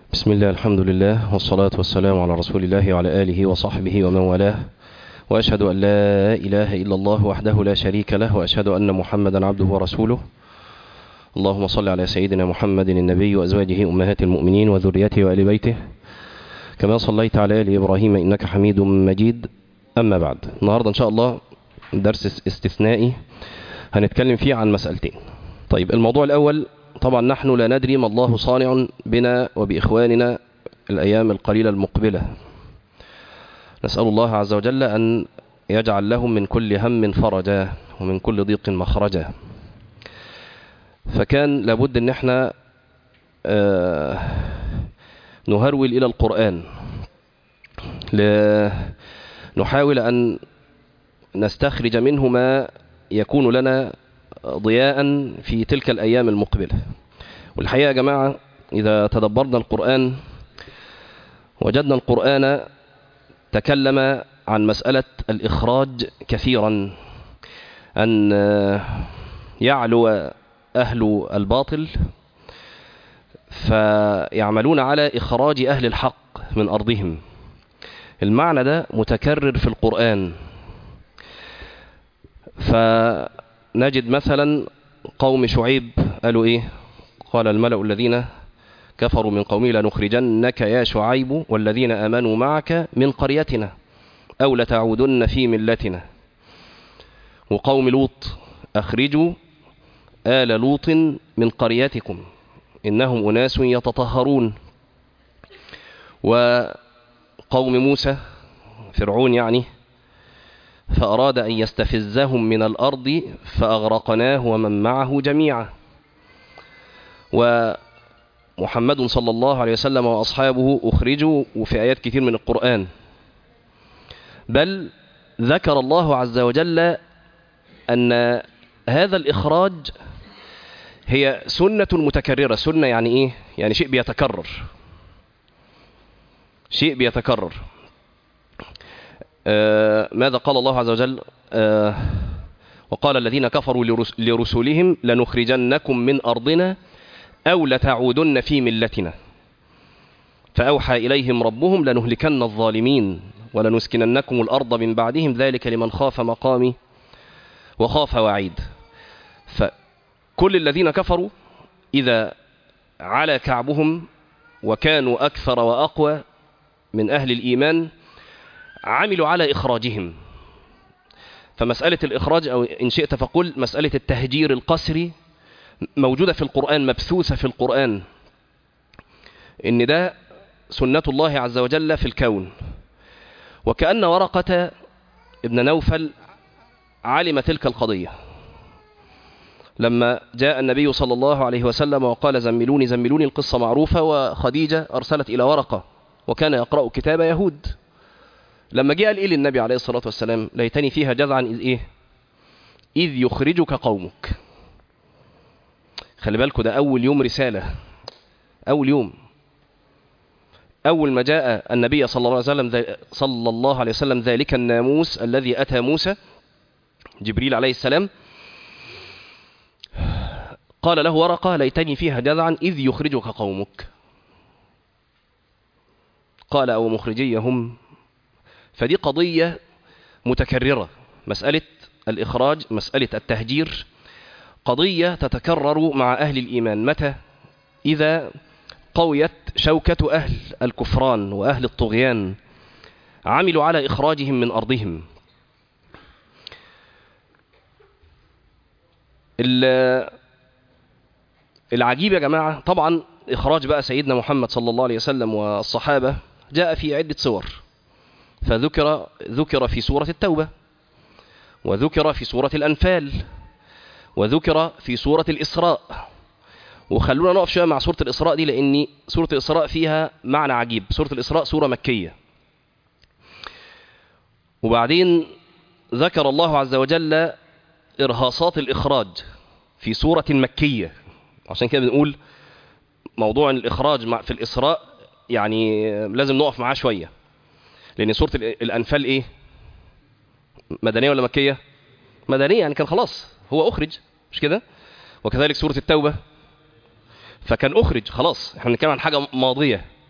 بسم الله الحمد لله والصلاة والسلام على رسول الله وعلى آله وصحبه ومن والاه وأشهد أن لا إله إلا الله وحده لا شريك له وأشهد أن محمدا عبده ورسوله اللهم صل على سيدنا محمد النبي وأزواجه أمهات المؤمنين وذريته وآل بيته كما صليت على آل إبراهيم إنك حميد مجيد أما بعد النهاردة إن شاء الله درس استثنائي هنتكلم فيه عن مسألتين طيب الموضوع الأول طبعا نحن لا ندري ما الله صانع بنا وبإخواننا الأيام القليلة المقبلة نسأل الله عز وجل أن يجعل لهم من كل هم فرجا ومن كل ضيق مخرجا فكان لابد ان احنا آه نهرول الى القرآن نحاول ان نستخرج منه ما يكون لنا ضياء في تلك الأيام المقبلة والحقيقة يا جماعة إذا تدبرنا القرآن وجدنا القرآن تكلم عن مسألة الإخراج كثيرا أن يعلو أهل الباطل فيعملون على إخراج أهل الحق من أرضهم المعنى ده متكرر في القرآن فنجد مثلا قوم شعيب قالوا إيه قال الملأ الذين كفروا من قومه لنخرجنك يا شعيب والذين آمنوا معك من قريتنا أو لتعودن في ملتنا وقوم لوط أخرجوا آل لوط من قريتكم إنهم أناس يتطهرون وقوم موسى فرعون يعني فأراد أن يستفزهم من الأرض فأغرقناه ومن معه جميعا ومحمد صلى الله عليه وسلم وأصحابه أخرجوا وفي آيات كثير من القرآن بل ذكر الله عز وجل أن هذا الإخراج هي سنة متكررة سنة يعني إيه؟ يعني شيء بيتكرر شيء بيتكرر آه ماذا قال الله عز وجل آه وقال الذين كفروا لرس لرسلهم لنخرجنكم من أرضنا أو لتعودن في ملتنا فأوحى إليهم ربهم لنهلكن الظالمين ولنسكننكم الأرض من بعدهم ذلك لمن خاف مقامي وخاف وعيد فكل الذين كفروا إذا على كعبهم وكانوا أكثر وأقوى من أهل الإيمان عملوا على إخراجهم فمسألة الإخراج أو إن شئت فقل مسألة التهجير القسري موجودة في القرآن مبثوثة في القرآن إن ده سنة الله عز وجل في الكون وكأن ورقة ابن نوفل علم تلك القضية لما جاء النبي صلى الله عليه وسلم وقال زملوني زملوني القصة معروفة وخديجة أرسلت إلى ورقة وكان يقرأ كتاب يهود لما جاء قال إيه للنبي عليه الصلاة والسلام ليتني فيها جذعا إذ إيه إذ يخرجك قومك خلي بالكوا ده أول يوم رسالة أول يوم أول ما جاء النبي صلى الله عليه وسلم صلى الله عليه وسلم ذلك الناموس الذي أتى موسى جبريل عليه السلام قال له ورقة ليتني فيها جذعا إذ يخرجك قومك قال أو مخرجيهم فدي قضية متكررة مسألة الإخراج مسألة التهجير قضية تتكرر مع أهل الإيمان متى إذا قويت شوكة أهل الكفران وأهل الطغيان عملوا على إخراجهم من أرضهم العجيب يا جماعة طبعا إخراج بقى سيدنا محمد صلى الله عليه وسلم والصحابة جاء في عدة صور فذكر ذكر في سورة التوبة وذكر في سورة الأنفال وذكر في سورة الإسراء وخلونا نقف شوية مع سورة الإسراء دي لأن سورة الإسراء فيها معنى عجيب سورة الإسراء سورة مكية وبعدين ذكر الله عز وجل إرهاصات الإخراج في سورة مكية عشان كده بنقول موضوع الإخراج في الإسراء يعني لازم نقف معاه شوية لأن سورة الأنفال إيه مدنية ولا مكية مدنية يعني كان خلاص هو أخرج مش كده وكذلك سورة التوبة فكان أخرج خلاص احنا بنتكلم عن حاجة ماضية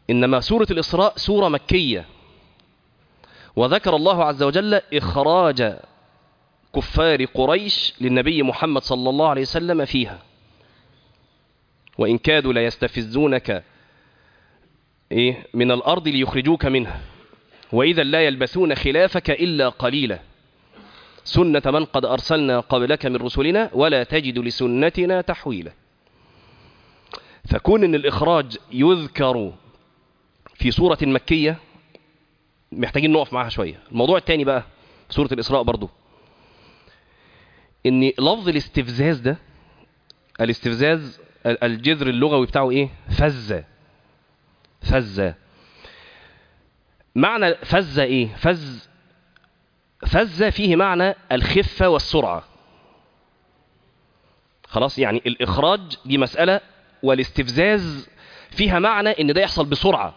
إنما سورة الإسراء سورة مكية وذكر الله عز وجل إخراج كفار قريش للنبي محمد صلى الله عليه وسلم فيها وإن كادوا ليستفزونك إيه من الأرض ليخرجوك منها وإذا لا يلبثون خلافك إلا قليلا سنة من قد أرسلنا قبلك من رسلنا ولا تجد لسنتنا تحويلا فكون أن الإخراج يذكر في سورة مكية محتاجين نقف معها شوية الموضوع الثاني بقى في سورة الإسراء برضو ان لفظ الاستفزاز ده الاستفزاز الجذر اللغوي بتاعه ايه فز فز معنى فز ايه فز فز فيه معنى الخفة والسرعة خلاص يعني الإخراج دي مسألة والاستفزاز فيها معنى ان ده يحصل بسرعة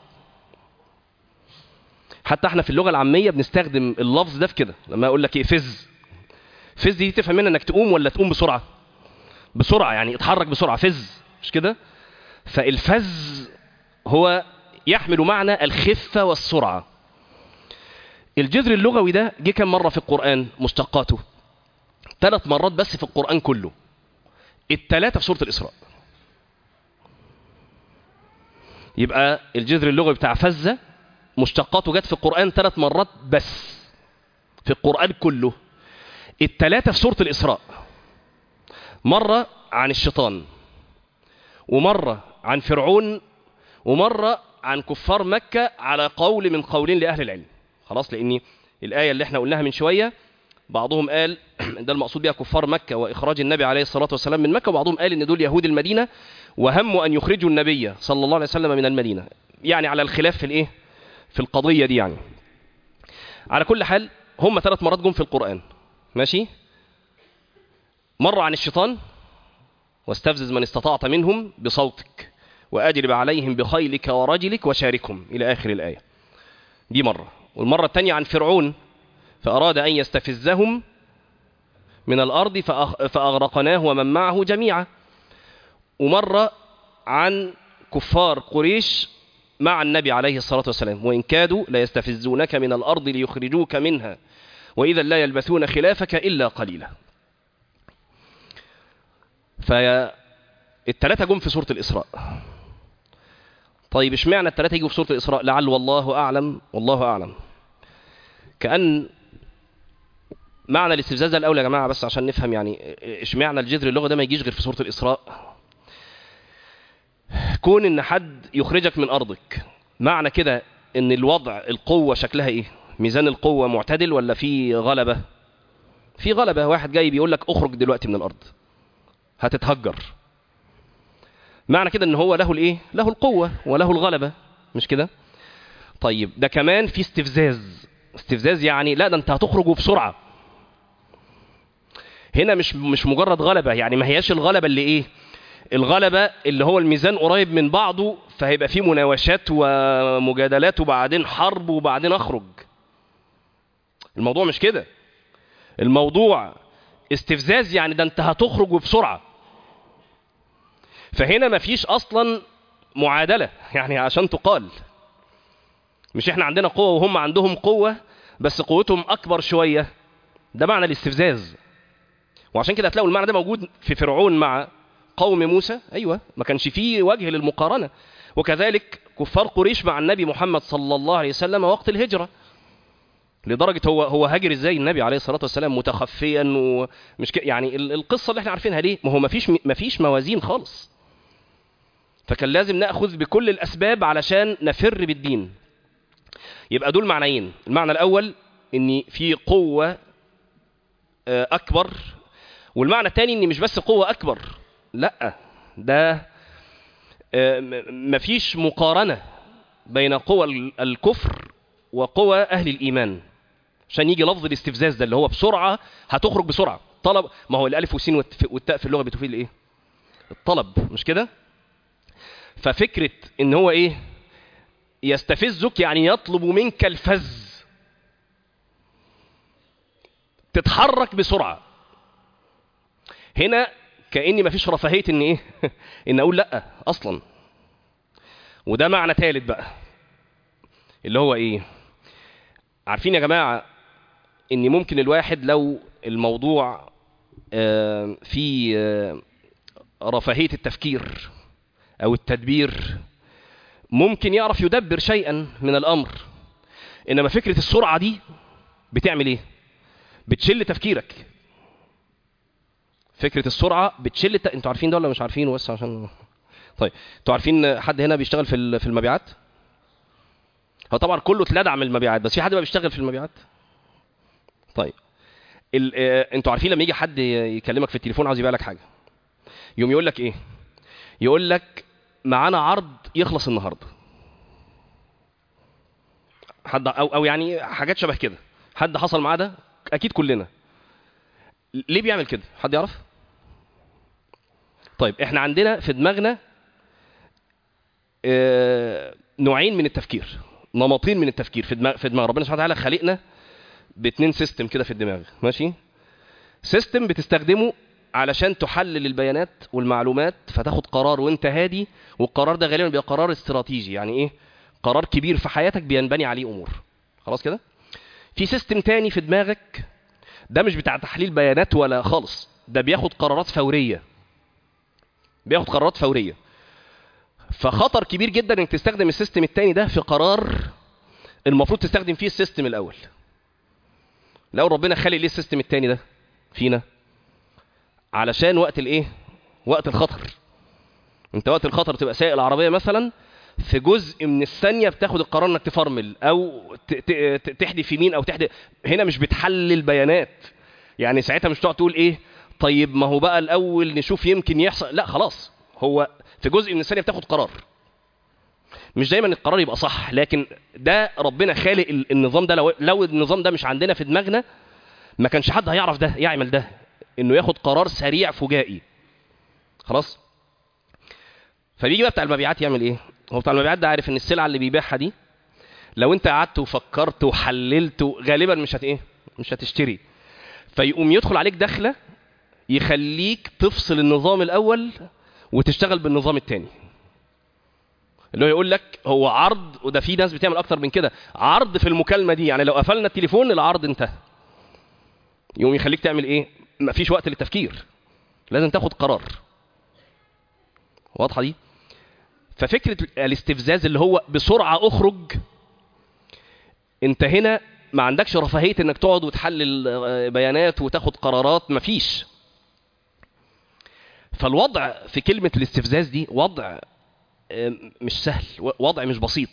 حتى احنا في اللغة العامية بنستخدم اللفظ ده في كده لما اقول لك ايه فز فز دي تفهم منها انك تقوم ولا تقوم بسرعة بسرعة يعني اتحرك بسرعة فز مش كده فالفز هو يحمل معنى الخفة والسرعة الجذر اللغوي ده جه كم مرة في القرآن مشتقاته ثلاث مرات بس في القرآن كله الثلاثة في سورة الإسراء يبقى الجذر اللغوي بتاع فزة مشتقاته جت في القرآن ثلاث مرات بس في القرآن كله الثلاثة في سورة الإسراء مرة عن الشيطان ومرة عن فرعون ومرة عن كفار مكة على قول من قولين لأهل العلم خلاص لأن الآية اللي احنا قلناها من شوية بعضهم قال ده المقصود بها كفار مكة وإخراج النبي عليه الصلاة والسلام من مكة وبعضهم قال إن دول يهود المدينة وهموا أن يخرجوا النبي صلى الله عليه وسلم من المدينة يعني على الخلاف في الإيه في القضية دي يعني على كل حال هم ثلاث مرات جم في القرآن ماشي مرة عن الشيطان واستفزز من استطعت منهم بصوتك وأجلب عليهم بخيلك ورجلك وشاركهم إلى آخر الآية دي مرة والمرة الثانية عن فرعون فأراد أن يستفزهم من الأرض فأغرقناه ومن معه جميعا ومرة عن كفار قريش مع النبي عليه الصلاة والسلام وإن كادوا ليستفزونك من الأرض ليخرجوك منها وإذا لا يلبثون خلافك إلا قليلا فالتلاتة جم في سورة الإسراء طيب اشمعنى التلاتة يجوا في سورة الإسراء لعل والله أعلم والله أعلم كأن معنى الاستفزاز ده الأول يا جماعة بس عشان نفهم يعني اشمعنى الجذر اللغة ده ما يجيش غير في سورة الإسراء كون ان حد يخرجك من أرضك معنى كده ان الوضع القوة شكلها ايه ميزان القوة معتدل ولا في غلبة في غلبة واحد جاي بيقول لك اخرج دلوقتي من الأرض هتتهجر معنى كده ان هو له الايه له القوة وله الغلبة مش كده طيب ده كمان في استفزاز استفزاز يعني لا ده انت هتخرج بسرعة هنا مش مش مجرد غلبة يعني ما هياش الغلبة اللي ايه الغلبة اللي هو الميزان قريب من بعضه فهيبقى فيه مناوشات ومجادلات وبعدين حرب وبعدين اخرج الموضوع مش كده الموضوع استفزاز يعني ده انت هتخرج بسرعة فهنا مفيش اصلا معادلة يعني عشان تقال مش احنا عندنا قوة وهم عندهم قوة بس قوتهم اكبر شوية ده معنى الاستفزاز وعشان كده هتلاقوا المعنى ده موجود في فرعون مع قوم موسى ايوه ما كانش فيه وجه للمقارنة وكذلك كفار قريش مع النبي محمد صلى الله عليه وسلم وقت الهجرة لدرجة هو هو هاجر ازاي النبي عليه الصلاة والسلام متخفيا ومش ك... يعني القصة اللي احنا عارفينها ليه ما هو ما فيش ما فيش موازين خالص فكان لازم ناخذ بكل الاسباب علشان نفر بالدين يبقى دول معنيين المعنى الاول ان في قوة اكبر والمعنى الثاني ان مش بس قوة اكبر لا ده مفيش مقارنة بين قوى الكفر وقوى أهل الإيمان عشان يجي لفظ الاستفزاز ده اللي هو بسرعة هتخرج بسرعة طلب ما هو الألف والسين والتاء في اللغة بتفيد الإيه الطلب مش كده ففكرة إن هو إيه يستفزك يعني يطلب منك الفز تتحرك بسرعة هنا كأني مفيش رفاهية إن إيه إن أقول لأ أصلا وده معنى ثالث بقى اللي هو ايه عارفين يا جماعة ان ممكن الواحد لو الموضوع آه، في آه، رفاهية التفكير او التدبير ممكن يعرف يدبر شيئا من الامر انما فكرة السرعة دي بتعمل ايه بتشل تفكيرك فكرة السرعة بتشل الت... انتوا عارفين ده ولا مش عارفينه بس عشان طيب انتوا عارفين حد هنا بيشتغل في ال- في المبيعات هو طبعا كله اتلدع من المبيعات بس في حد بقى بيشتغل في المبيعات طيب ال... آه، انتوا عارفين لما يجي حد يكلمك في التليفون عاوز يبيع لك حاجه يوم يقول لك ايه يقول لك معانا عرض يخلص النهارده حد او او يعني حاجات شبه كده حد حصل معاه ده اكيد كلنا ليه بيعمل كده حد يعرف طيب احنا عندنا في دماغنا آه، نوعين من التفكير نمطين من التفكير في دماغ في دماغ ربنا سبحانه وتعالى خلقنا باتنين سيستم كده في الدماغ ماشي سيستم بتستخدمه علشان تحلل البيانات والمعلومات فتاخد قرار وانت هادي والقرار ده غالبا بيبقى قرار استراتيجي يعني ايه قرار كبير في حياتك بينبني عليه امور خلاص كده في سيستم تاني في دماغك ده مش بتاع تحليل بيانات ولا خالص ده بياخد قرارات فوريه بياخد قرارات فوريه فخطر كبير جدا انك تستخدم السيستم التاني ده في قرار المفروض تستخدم فيه السيستم الاول لو ربنا خلق ليه السيستم التاني ده فينا علشان وقت الايه وقت الخطر انت وقت الخطر تبقى سايق العربيه مثلا في جزء من الثانيه بتاخد القرار انك تفرمل او ت- ت- ت- تحدف يمين او تحدف هنا مش بتحلل بيانات يعني ساعتها مش تقعد تقول ايه طيب ما هو بقى الاول نشوف يمكن يحصل لا خلاص هو في جزء من الثانيه بتاخد قرار مش دايما القرار يبقى صح لكن ده ربنا خالق ال- النظام ده لو لو النظام ده مش عندنا في دماغنا ما كانش حد هيعرف ده يعمل ده انه ياخد قرار سريع فجائي خلاص فبيجي بقى بتاع المبيعات يعمل ايه هو بتاع المبيعات ده عارف ان السلعه اللي بيبيعها دي لو انت قعدت وفكرت وحللت غالبا مش هت ايه مش هتشتري فيقوم يدخل عليك دخله يخليك تفصل النظام الاول وتشتغل بالنظام الثاني اللي هو يقول لك هو عرض وده في ناس بتعمل اكتر من كده عرض في المكالمه دي يعني لو قفلنا التليفون العرض انتهى يقوم يخليك تعمل ايه مفيش وقت للتفكير لازم تاخد قرار واضحه دي ففكره الاستفزاز اللي هو بسرعه اخرج انت هنا ما عندكش رفاهيه انك تقعد وتحلل آه، بيانات وتاخد قرارات مفيش فالوضع في كلمه الاستفزاز دي وضع آه، مش سهل و- وضع مش بسيط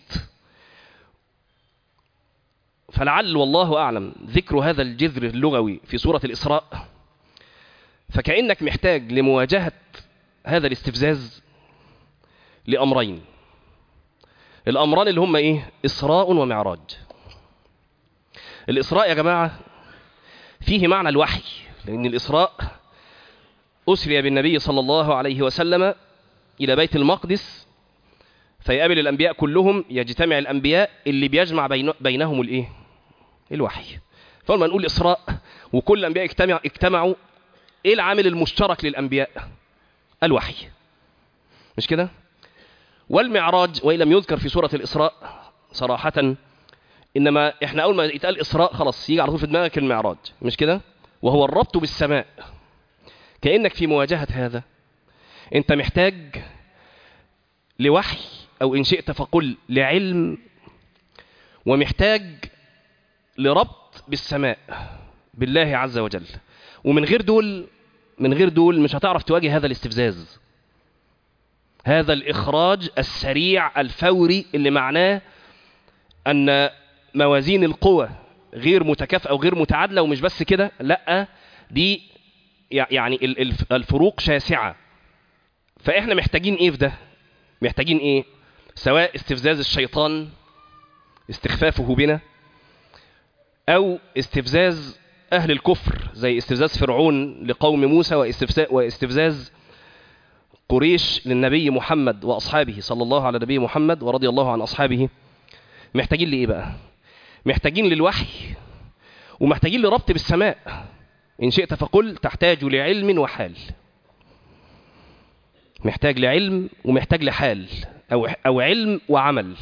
فلعل والله اعلم ذكر هذا الجذر اللغوي في سوره الاسراء فكانك محتاج لمواجهه هذا الاستفزاز لامرين الامران اللي هم ايه اسراء ومعراج الاسراء يا جماعه فيه معنى الوحي لان الاسراء اسري بالنبي صلى الله عليه وسلم الى بيت المقدس فيقابل الانبياء كلهم يجتمع الانبياء اللي بيجمع بين بينهم الايه الوحي فلما نقول اسراء وكل الانبياء اجتمع اجتمعوا ايه العامل المشترك للانبياء الوحي مش كده والمعراج وان لم يذكر في سوره الاسراء صراحه انما احنا اول ما يتقال اسراء خلاص يجي على طول في دماغك المعراج مش كده وهو الربط بالسماء كانك في مواجهه هذا انت محتاج لوحي او ان شئت فقل لعلم ومحتاج لربط بالسماء بالله عز وجل ومن غير دول من غير دول مش هتعرف تواجه هذا الاستفزاز هذا الإخراج السريع الفوري اللي معناه أن موازين القوى غير متكافئة وغير متعادلة ومش بس كده لأ دي يعني ال- الف- الفروق شاسعة فإحنا محتاجين إيه في ده محتاجين إيه سواء استفزاز الشيطان استخفافه بنا أو استفزاز أهل الكفر زي استفزاز فرعون لقوم موسى واستفزاز, واستفزاز قريش للنبي محمد وأصحابه صلى الله على نبي محمد ورضي الله عن أصحابه محتاجين لإيه بقى محتاجين للوحي ومحتاجين لربط بالسماء إن شئت فقل تحتاج لعلم وحال محتاج لعلم ومحتاج لحال أو, أو علم وعمل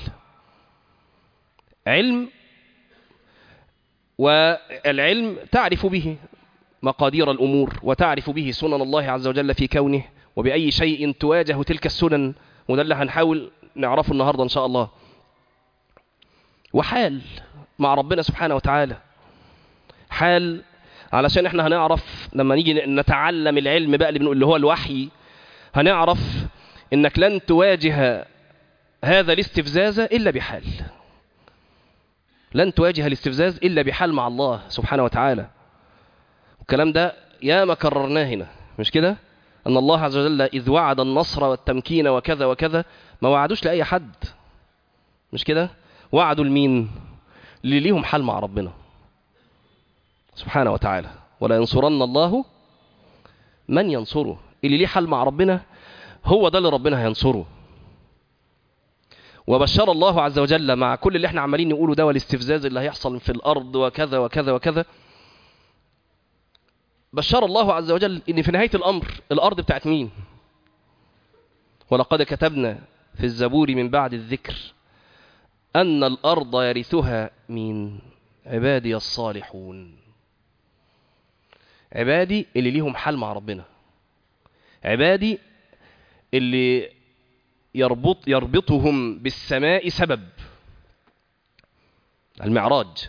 علم والعلم تعرف به مقادير الأمور وتعرف به سنن الله عز وجل في كونه وبأي شيء تواجه تلك السنن وده اللي هنحاول نعرفه النهاردة إن شاء الله وحال مع ربنا سبحانه وتعالى حال علشان احنا هنعرف لما نيجي نتعلم العلم بقى اللي بنقول اللي هو الوحي هنعرف انك لن تواجه هذا الاستفزاز الا بحال لن تواجه الاستفزاز الا بحال مع الله سبحانه وتعالى الكلام ده يا ما كررناه هنا مش كده ان الله عز وجل اذ وعد النصر والتمكين وكذا وكذا ما وعدوش لاي حد مش كده وعدوا لمين اللي ليهم حال مع ربنا سبحانه وتعالى ولا ينصرن الله من ينصره اللي ليه حال مع ربنا هو ده اللي ربنا هينصره وبشر الله عز وجل مع كل اللي احنا عمالين نقوله ده والاستفزاز اللي هيحصل في الارض وكذا وكذا وكذا بشر الله عز وجل ان في نهايه الامر الارض بتاعت مين ولقد كتبنا في الزبور من بعد الذكر ان الارض يرثها من عبادي الصالحون عبادي اللي ليهم حال مع ربنا عبادي اللي يربط يربطهم بالسماء سبب المعراج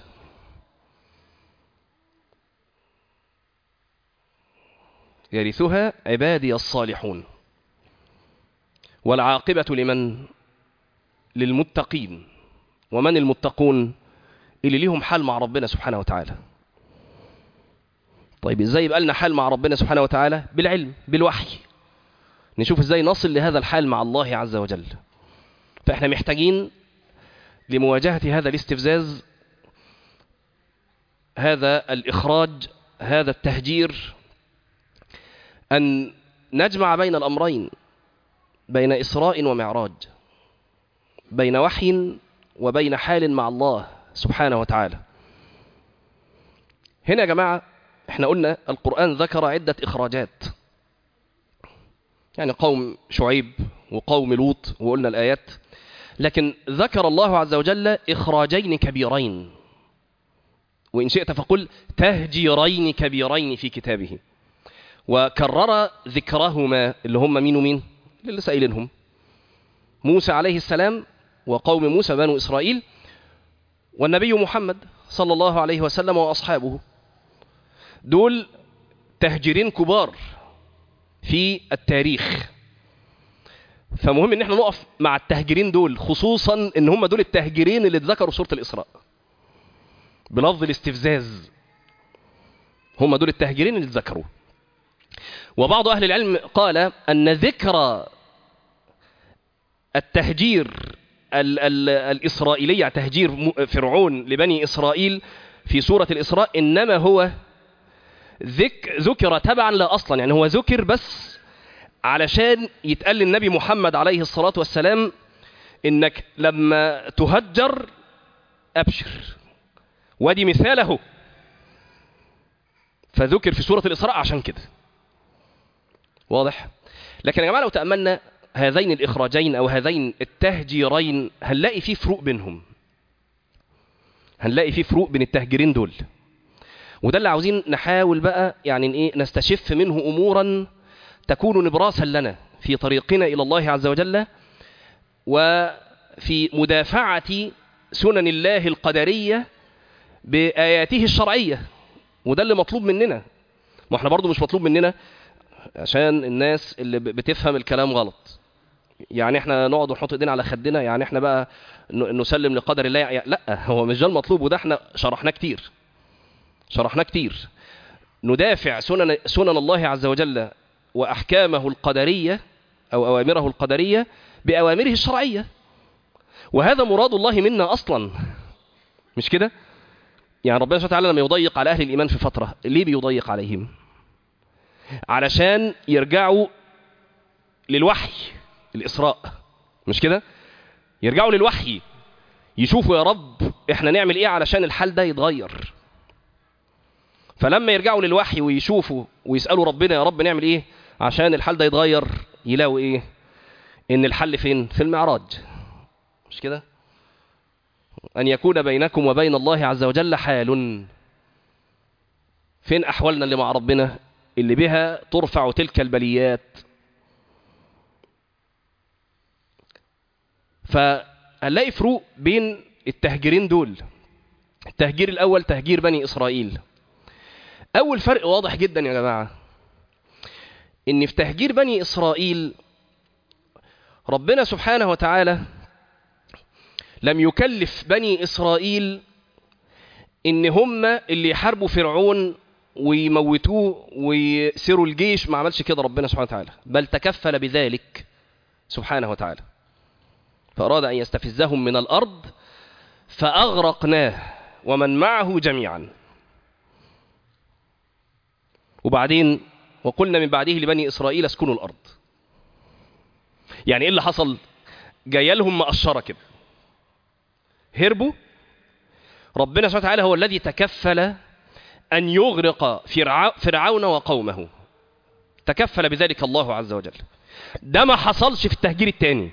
يرثها عبادي الصالحون والعاقبة لمن للمتقين ومن المتقون اللي ليهم حال مع ربنا سبحانه وتعالى طيب ازاي يبقى لنا حال مع ربنا سبحانه وتعالى بالعلم بالوحي نشوف ازاي نصل لهذا الحال مع الله عز وجل فاحنا محتاجين لمواجهة هذا الاستفزاز هذا الإخراج هذا التهجير أن نجمع بين الأمرين بين إسراء ومعراج بين وحي وبين حال مع الله سبحانه وتعالى هنا يا جماعة احنا قلنا القرآن ذكر عدة إخراجات يعني قوم شعيب وقوم لوط وقلنا الآيات لكن ذكر الله عز وجل إخراجين كبيرين وإن شئت فقل تهجيرين كبيرين في كتابه وكرر ذكرهما اللي هم مين ومين اللي لسه قايلينهم موسى عليه السلام وقوم موسى بنو إسرائيل والنبي محمد صلى الله عليه وسلم وأصحابه دول تهجيرين كبار في التاريخ فمهم ان احنا نقف مع التهجيرين دول خصوصا ان هم دول التهجيرين اللي اتذكروا سورة الإسراء بلفظ الاستفزاز هم دول التهجيرين اللي اتذكروا وبعض أهل العلم قال أن ذكر التهجير ال ال الإسرائيلي تهجير فرعون لبني إسرائيل في سورة الإسراء إنما هو ذك ذكر تبعا لا أصلا يعني هو ذكر بس علشان يتقال للنبي محمد عليه الصلاة والسلام إنك لما تهجر أبشر ودي مثاله فذكر في سورة الإسراء عشان كده واضح لكن يا جماعة لو تأملنا هذين الإخراجين أو هذين التهجيرين هنلاقي فيه فروق بينهم هنلاقي فيه فروق بين التهجيرين دول وده اللي عاوزين نحاول بقى يعني ايه نستشف منه امورا تكون نبراسا لنا في طريقنا الى الله عز وجل وفي مدافعه سنن الله القدريه باياته الشرعيه وده اللي مطلوب مننا ما احنا برضو مش مطلوب مننا عشان الناس اللي بتفهم الكلام غلط يعني احنا نقعد ونحط ايدينا على خدنا يعني احنا بقى نسلم لقدر الله يعني لا هو مش ده المطلوب وده احنا شرحناه كتير شرحناه كتير ندافع سنن سنن الله عز وجل واحكامه القدريه او اوامره القدريه باوامره الشرعيه وهذا مراد الله منا اصلا مش كده يعني ربنا سبحانه وتعالى لما يضيق على اهل الايمان في فتره ليه بيضيق عليهم علشان يرجعوا للوحي الإسراء مش كده يرجعوا للوحي يشوفوا يا رب احنا نعمل ايه علشان الحال ده يتغير فلما يرجعوا للوحي ويشوفوا ويسألوا ربنا يا رب نعمل ايه عشان الحال ده يتغير يلاقوا ايه ان الحل فين في المعراج مش كده ان يكون بينكم وبين الله عز وجل حال فين احوالنا اللي مع ربنا اللي بها ترفع تلك البليات فهنلاقي فروق بين التهجيرين دول التهجير الاول تهجير بني اسرائيل اول فرق واضح جدا يا جماعه ان في تهجير بني اسرائيل ربنا سبحانه وتعالى لم يكلف بني اسرائيل ان هم اللي يحاربوا فرعون ويموتوه ويسروا الجيش ما عملش كده ربنا سبحانه وتعالى بل تكفل بذلك سبحانه وتعالى فأراد أن يستفزهم من الأرض فأغرقناه ومن معه جميعا وبعدين وقلنا من بعده لبني إسرائيل اسكنوا الأرض يعني إيه اللي حصل جاي لهم مقشرة كده هربوا ربنا سبحانه وتعالى هو الذي تكفل أن يغرق فرعون وقومه تكفل بذلك الله عز وجل ده ما حصلش في التهجير الثاني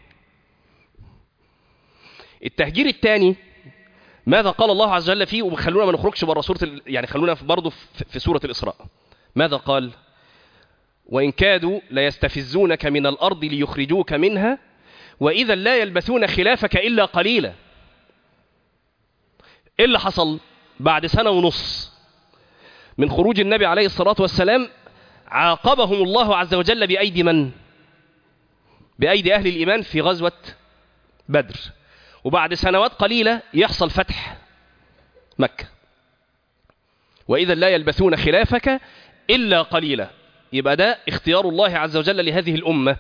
التهجير الثاني ماذا قال الله عز وجل فيه وخلونا ما نخرجش بره سوره ال... يعني خلونا برضه في سوره الاسراء ماذا قال وان كادوا ليستفزونك من الارض ليخرجوك منها واذا لا يلبثون خلافك الا قليلا ايه اللي حصل بعد سنه ونص من خروج النبي عليه الصلاه والسلام عاقبهم الله عز وجل بايدي من بايدي اهل الايمان في غزوه بدر وبعد سنوات قليلة يحصل فتح مكة وإذا لا يلبثون خلافك إلا قليلا يبقى ده اختيار الله عز وجل لهذه الأمة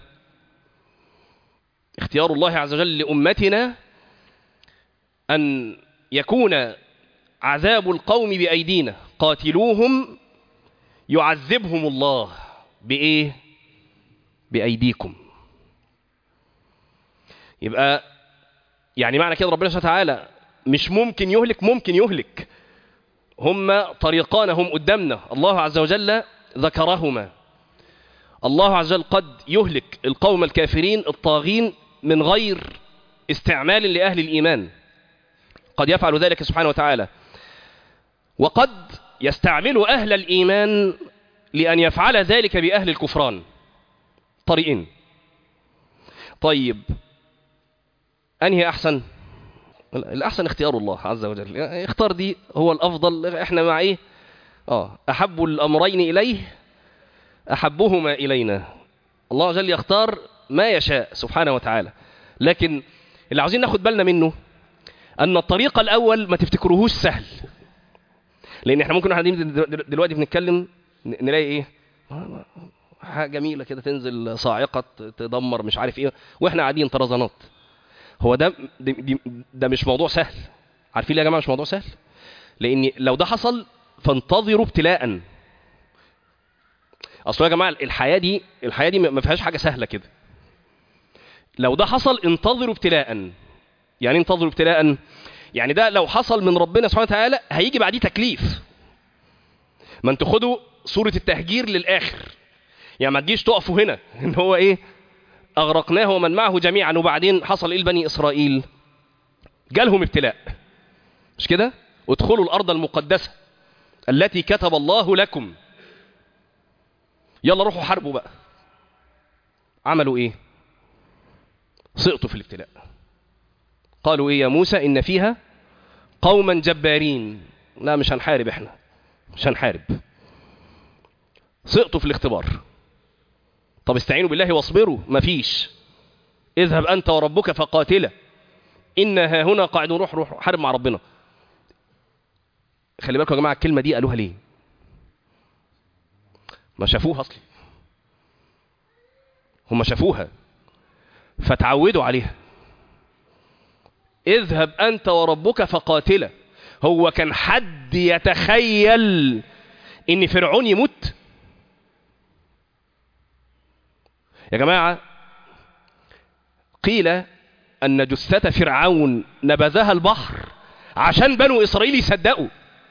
اختيار الله عز وجل لأمتنا أن يكون عذاب القوم بأيدينا قاتلوهم يعذبهم الله بإيه بأيديكم يبقى يعني معنى كده ربنا سبحانه وتعالى مش ممكن يهلك ممكن يهلك هما طريقان هم قدامنا الله عز وجل ذكرهما الله عز وجل قد يهلك القوم الكافرين الطاغين من غير استعمال لأهل الإيمان قد يفعل ذلك سبحانه وتعالى وقد يستعمل أهل الإيمان لأن يفعل ذلك بأهل الكفران طريقين طيب أنهي أحسن الأحسن اختيار الله عز وجل اختار دي هو الأفضل احنا مع ايه اه أحب الأمرين إليه أحبهما إلينا الله عز وجل يختار ما يشاء سبحانه وتعالى لكن اللي عاوزين ناخد بالنا منه أن الطريق الأول ما تفتكروهوش سهل لأن احنا ممكن قاعدين دلوقتي بنتكلم نلاقي ايه حاجة جميلة كده تنزل صاعقة تدمر مش عارف ايه واحنا قاعدين طرزانات هو ده ده, ده مش موضوع سهل عارفين ليه يا جماعه مش موضوع سهل لان لو ده حصل فانتظروا ابتلاء اصل يا جماعه الحياه دي الحياه دي ما فيهاش حاجه سهله كده لو ده حصل انتظروا ابتلاء يعني انتظروا ابتلاء يعني ده لو حصل من ربنا سبحانه وتعالى هيجي بعديه تكليف ما انتوا خدوا صوره التهجير للاخر يعني ما تجيش تقفوا هنا ان هو ايه أغرقناه ومن معه جميعا وبعدين حصل إيه لبني إسرائيل جالهم ابتلاء مش كده ادخلوا الأرض المقدسة التي كتب الله لكم يلا روحوا حاربوا بقى عملوا إيه سقطوا في الابتلاء قالوا إيه يا موسى إن فيها قوما جبارين لا مش هنحارب احنا مش هنحارب سقطوا في الاختبار طب استعينوا بالله واصبروا مفيش اذهب أنت وربك فقاتلا إنها هنا قاعدون روح روح حارب مع ربنا خلي بالكم يا جماعة الكلمة دي قالوها ليه ما شافوها أصلي هم شافوها فتعودوا عليها اذهب أنت وربك فقاتلا هو كان حد يتخيل ان فرعون يموت يا جماعة قيل أن جثة فرعون نبذها البحر عشان بنو إسرائيل يصدقوا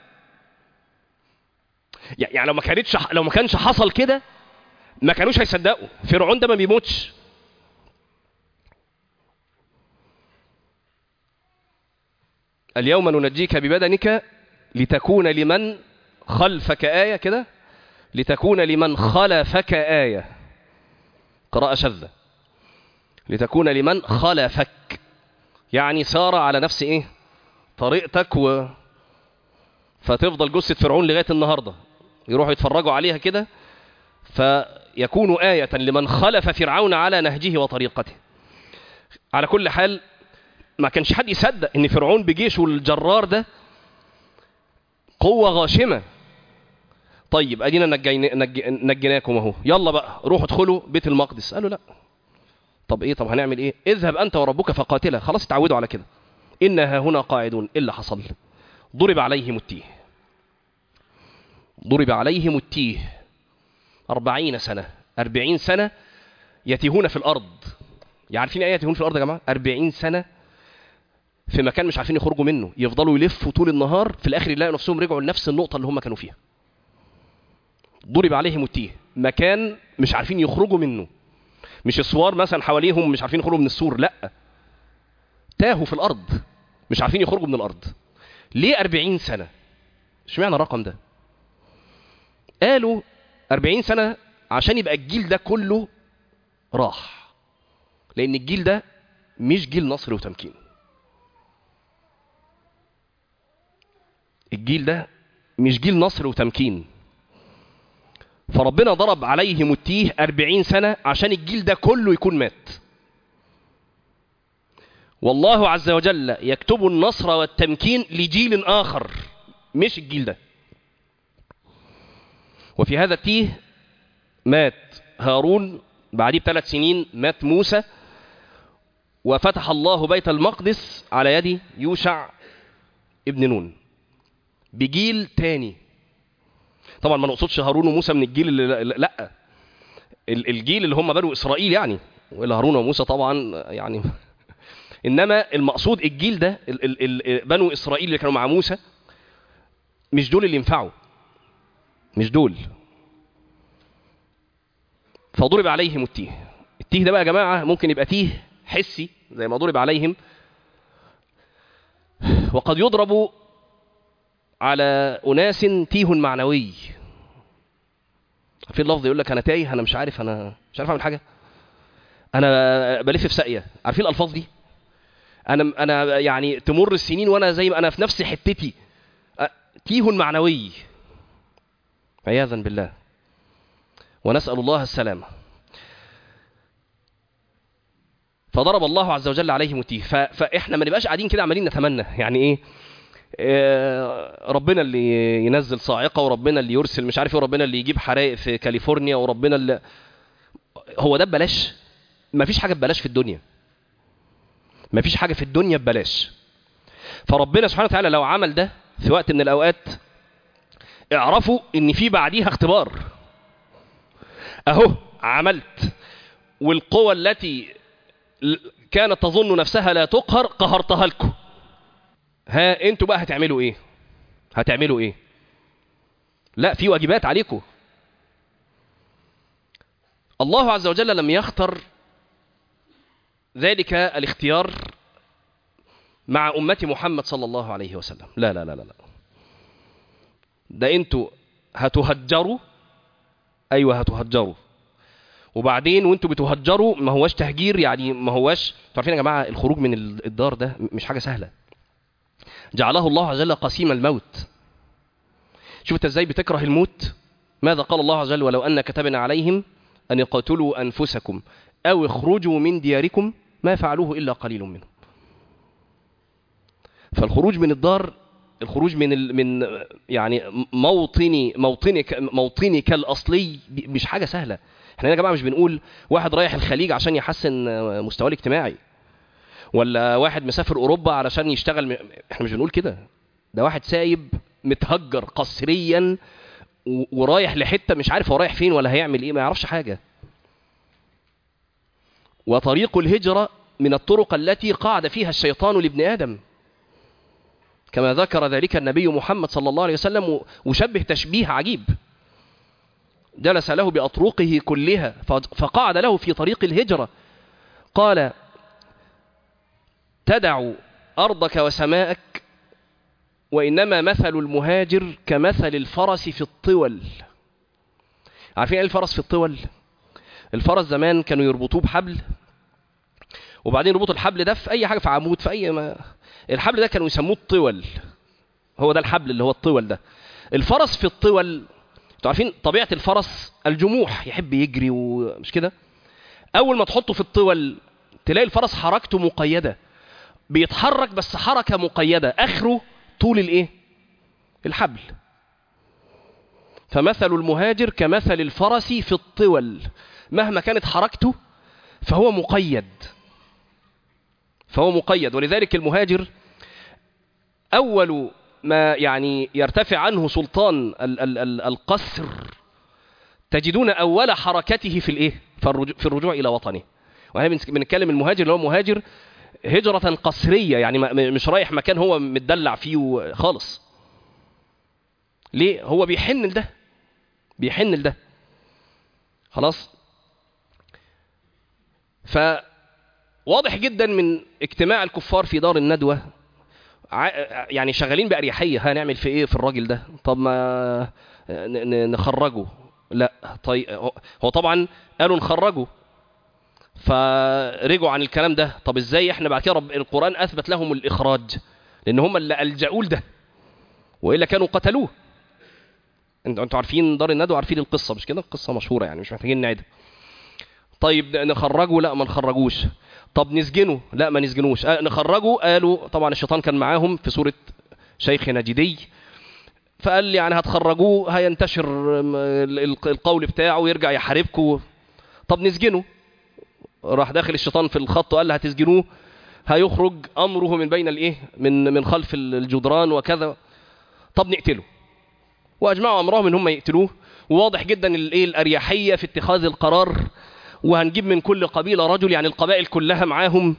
يعني لو ما كانتش لو ما كانش حصل كده ما كانوش هيصدقوا فرعون ده ما بيموتش اليوم ننجيك ببدنك لتكون لمن خلفك آية كده لتكون لمن خلفك آية قراءة شذة لتكون لمن خلفك يعني سار على نفس ايه طريقتك و فتفضل جثة فرعون لغاية النهاردة يروحوا يتفرجوا عليها كده فيكون آية لمن خلف فرعون على نهجه وطريقته على كل حال ما كانش حد يصدق ان فرعون بجيشه الجرار ده قوة غاشمة طيب ادينا نجينا نج... نجيناكم اهو يلا بقى روحوا ادخلوا بيت المقدس قالوا لا طب ايه طب هنعمل ايه اذهب انت وربك فقاتلا خلاص اتعودوا على كده انها هنا قاعدون ايه اللي حصل ضرب عليهم التيه ضرب عليهم التيه أربعين سنة أربعين سنة يتيهون في الأرض عارفين ايه يتيهون في الأرض يا جماعة أربعين سنة في مكان مش عارفين يخرجوا منه يفضلوا يلفوا طول النهار في الآخر يلاقوا نفسهم رجعوا لنفس النقطة اللي هم كانوا فيها ضرب عليهم التيه مكان مش عارفين يخرجوا منه مش اسوار مثلا حواليهم مش عارفين يخرجوا من السور لا تاهوا في الارض مش عارفين يخرجوا من الارض ليه أربعين سنة اشمعنى الرقم ده قالوا أربعين سنة عشان يبقى الجيل ده كله راح لأن الجيل ده مش جيل نصر وتمكين الجيل ده مش جيل نصر وتمكين فربنا ضرب عليهم التيه أربعين سنة عشان الجيل ده كله يكون مات والله عز وجل يكتب النصر والتمكين لجيل آخر مش الجيل ده وفي هذا التيه مات هارون بعديه بثلاث سنين مات موسى وفتح الله بيت المقدس على يد يوشع ابن نون بجيل تاني طبعا ما نقصدش هارون وموسى من الجيل اللي لا الجيل اللي هم بنو اسرائيل يعني والا هارون وموسى طبعا يعني انما المقصود الجيل ده ال ال ال بنو اسرائيل اللي كانوا مع موسى مش دول اللي ينفعوا مش دول فضرب عليهم التيه التيه ده بقى يا جماعه ممكن يبقى تيه حسي زي ما ضرب عليهم وقد يضرب على أناس تيه معنوي في اللفظ يقول لك أنا تايه أنا مش عارف أنا مش عارف أعمل حاجة أنا بلف في ساقية عارفين الألفاظ دي أنا أنا يعني تمر السنين وأنا زي ما أنا في نفس حتتي تيه معنوي عياذا بالله ونسأل الله السلامة فضرب الله عز وجل عليهم التيه فإحنا ما نبقاش قاعدين كده عمالين نتمنى يعني إيه ربنا اللي ينزل صاعقه وربنا اللي يرسل مش عارف ايه وربنا اللي يجيب حرائق في كاليفورنيا وربنا اللي هو ده ببلاش مفيش حاجه ببلاش في الدنيا مفيش حاجه في الدنيا ببلاش فربنا سبحانه وتعالى لو عمل ده في وقت من الاوقات اعرفوا ان في بعديها اختبار اهو عملت والقوى التي كانت تظن نفسها لا تقهر قهرتها لكم ها انتوا بقى هتعملوا ايه هتعملوا ايه لا في واجبات عليكم الله عز وجل لم يختر ذلك الاختيار مع أمة محمد صلى الله عليه وسلم لا لا لا لا ده انتوا هتهجروا ايوه هتهجروا وبعدين وانتوا بتهجروا ما هواش تهجير يعني ما هواش عارفين يا جماعه الخروج من الدار ده مش حاجه سهله جعله الله عز وجل قسيم الموت شوف انت ازاي بتكره الموت ماذا قال الله عز وجل ولو ان كتبنا عليهم ان يقاتلوا انفسكم او اخرجوا من دياركم ما فعلوه الا قليل منهم فالخروج من الدار الخروج من ال... من يعني موطني موطنك موطنك الاصلي مش حاجه سهله احنا يا جماعه مش بنقول واحد رايح الخليج عشان يحسن مستواه الاجتماعي ولا واحد مسافر اوروبا علشان يشتغل م... احنا مش بنقول كده ده واحد سايب متهجر قسريا و... ورايح لحته مش عارف هو رايح فين ولا هيعمل ايه ما يعرفش حاجه وطريق الهجره من الطرق التي قعد فيها الشيطان لابن ادم كما ذكر ذلك النبي محمد صلى الله عليه وسلم وشبه تشبيه عجيب جلس له بأطرقه كلها فقعد له في طريق الهجرة قال تدع أرضك وسماءك وإنما مثل المهاجر كمثل الفرس في الطول عارفين ايه الفرس في الطول الفرس زمان كانوا يربطوه بحبل وبعدين يربطوا الحبل ده في اي حاجه في عمود في اي ما الحبل ده كانوا يسموه الطول هو ده الحبل اللي هو الطول ده الفرس في الطول انتوا عارفين طبيعه الفرس الجموح يحب يجري ومش كده اول ما تحطه في الطول تلاقي الفرس حركته مقيده بيتحرك بس حركه مقيده اخره طول الايه الحبل فمثل المهاجر كمثل الفرس في الطول مهما كانت حركته فهو مقيد فهو مقيد ولذلك المهاجر أول ما يعني يرتفع عنه سلطان ال ال ال القسر تجدون أول حركته في الإيه؟ في الرجوع, في الرجوع إلى وطنه وهنا بنتكلم المهاجر اللي هو مهاجر هجرة قسرية يعني مش رايح مكان هو متدلع فيه خالص ليه هو بيحن لده بيحن لده خلاص فواضح جدا من اجتماع الكفار في دار الندوة يعني شغالين بأريحية هنعمل في ايه في الراجل ده طب ما نخرجه لا طيب هو طبعا قالوا نخرجه فرجعوا عن الكلام ده طب ازاي احنا بعد كده رب القرآن اثبت لهم الاخراج لان هم اللي الجأوا ده والا كانوا قتلوه انتوا عارفين دار الندوة عارفين القصة مش كده القصة مشهورة يعني مش محتاجين نعيدها طيب نخرجه لا ما نخرجوش طب نسجنه لا ما نسجنوش آه نخرجه قالوا طبعا الشيطان كان معاهم في سورة شيخ نجدي فقال لي يعني هتخرجوه هينتشر القول بتاعه ويرجع يحاربكم طب نسجنه راح داخل الشيطان في الخط وقال هتسجنوه هيخرج امره من بين الايه من من خلف الجدران وكذا طب نقتله واجمعوا امرهم ان هم يقتلوه وواضح جدا الايه الاريحيه في اتخاذ القرار وهنجيب من كل قبيله رجل يعني القبائل كلها معاهم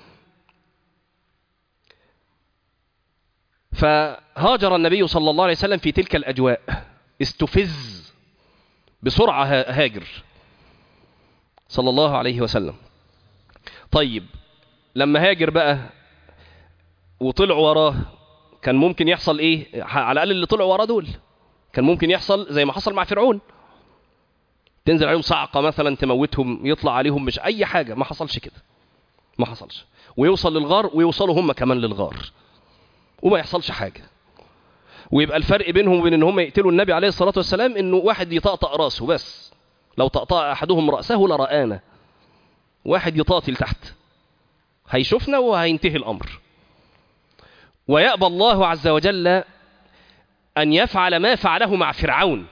فهاجر النبي صلى الله عليه وسلم في تلك الاجواء استفز بسرعه هاجر صلى الله عليه وسلم طيب لما هاجر بقى وطلعوا وراه كان ممكن يحصل ايه على الاقل اللي طلعوا وراه دول كان ممكن يحصل زي ما حصل مع فرعون تنزل عليهم صعقة مثلا تموتهم يطلع عليهم مش أي حاجة ما حصلش كده ما حصلش ويوصل للغار ويوصلوا هم كمان للغار وما يحصلش حاجة ويبقى الفرق بينهم وبين ان هم يقتلوا النبي عليه الصلاة والسلام انه واحد يطقطق راسه بس لو طقطق احدهم رأسه لرآنا واحد يطاطل تحت هيشوفنا وهينتهي الامر ويأبى الله عز وجل أن يفعل ما فعله مع فرعون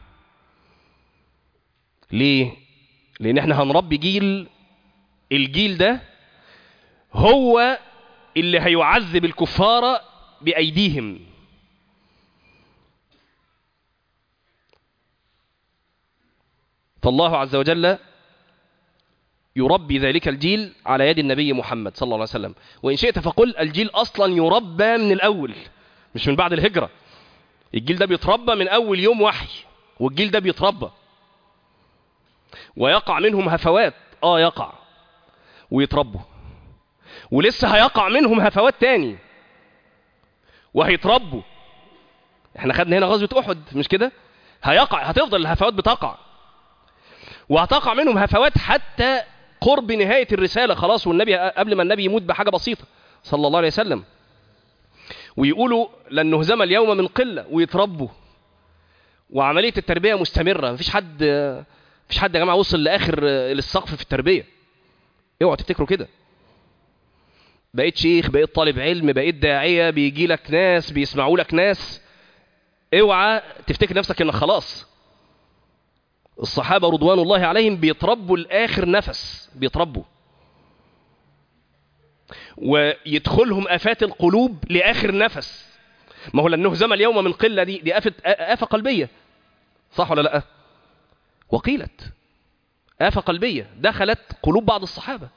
ليه؟ لأن احنا هنربي جيل الجيل ده هو اللي هيعذب الكفار بأيديهم فالله عز وجل يربي ذلك الجيل على يد النبي محمد صلى الله عليه وسلم وإن شئت فقل الجيل أصلا يربى من الأول مش من بعد الهجرة الجيل ده بيتربى من أول يوم وحي والجيل ده بيتربى ويقع منهم هفوات آه يقع ويتربوا ولسه هيقع منهم هفوات تاني وهيتربوا احنا خدنا هنا غزوة أحد مش كده هيقع هتفضل الهفوات بتقع وهتقع منهم هفوات حتى قرب نهاية الرسالة خلاص والنبي قبل ما النبي يموت بحاجة بسيطة صلى الله عليه وسلم ويقولوا لن نهزم اليوم من قلة ويتربوا وعملية التربية مستمرة مفيش حد مفيش حد يا جماعة وصل لآخر للسقف في التربية اوعوا تفتكروا كده بقيت شيخ بقيت طالب علم بقيت داعية بيجي لك ناس بيسمعوا لك ناس اوعى تفتكر نفسك انك خلاص الصحابة رضوان الله عليهم بيتربوا لآخر نفس بيتربوا ويدخلهم آفات القلوب لآخر نفس ما هو لن نهزم اليوم من قلة دي دي آفة, آفة قلبية صح ولا لا وقيلت آفة قلبية دخلت قلوب بعض الصحابة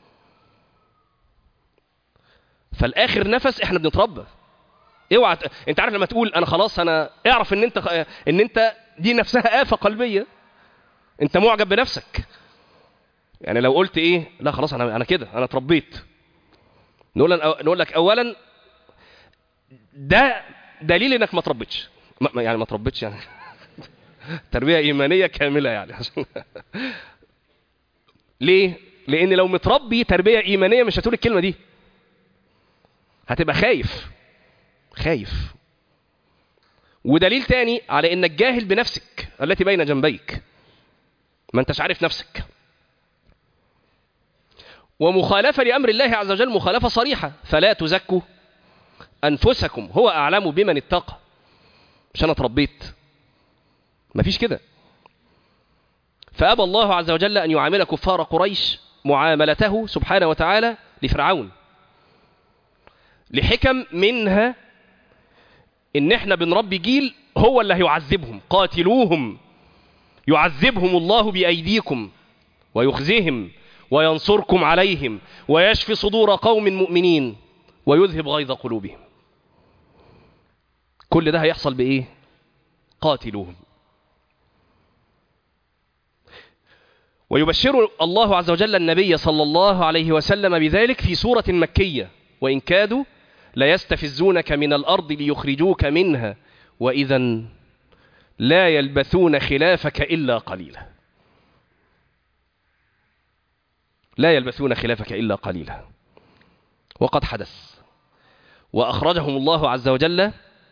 فالآخر نفس احنا بنتربى اوعى انت عارف لما تقول انا خلاص انا اعرف ان انت ان انت دي نفسها آفة قلبية انت معجب بنفسك يعني لو قلت ايه لا خلاص انا انا كده انا اتربيت نقول نقول لك اولا ده دليل انك ما تربيتش ما ما- يعني ما تربيتش يعني تربيه ايمانيه كامله يعني عشان ليه لان لو متربي تربيه ايمانيه مش هتقول الكلمه دي هتبقى خايف خايف ودليل تاني على انك جاهل بنفسك التي بين جنبيك ما انتش عارف نفسك ومخالفة لأمر الله عز وجل مخالفة صريحة فلا تزكوا أنفسكم هو أعلم بمن اتقى مش أنا اتربيت مفيش كده فأبى الله عز وجل أن يعامل كفار قريش معاملته سبحانه وتعالى لفرعون لحكم منها ان احنا بنربي جيل هو اللي هيعذبهم قاتلوهم يعذبهم الله بايديكم ويخزيهم وينصركم عليهم ويشفي صدور قوم مؤمنين ويذهب غيظ قلوبهم كل ده هيحصل بايه قاتلوهم ويبشر الله عز وجل النبي صلى الله عليه وسلم بذلك في سورة مكية وإن كادوا ليستفزونك من الأرض ليخرجوك منها وإذا لا يلبثون خلافك إلا قليلا لا يلبثون خلافك إلا قليلا وقد حدث وأخرجهم الله عز وجل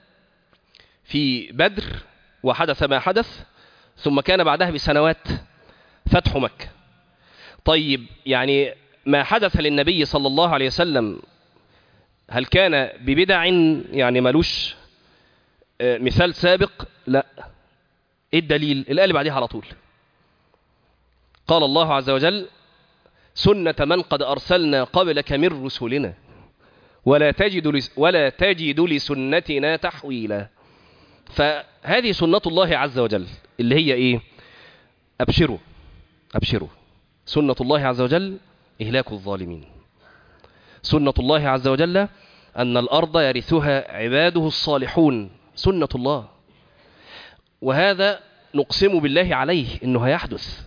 في بدر وحدث ما حدث ثم كان بعدها بسنوات فتح مكة طيب يعني ما حدث للنبي صلى الله عليه وسلم هل كان ببدع يعني ملوش آه، مثال سابق لا ايه الدليل الآية اللي بعديها على طول قال الله عز وجل سنة من قد أرسلنا قبلك من رسلنا ولا تجد لس ولا تجد لسنتنا تحويلا فهذه سنة الله عز وجل اللي هي ايه أبشروا أبشروا سنة الله عز وجل إهلاك الظالمين سنة الله عز وجل أن الأرض يرثها عباده الصالحون سنة الله وهذا نقسم بالله عليه إنه هيحدث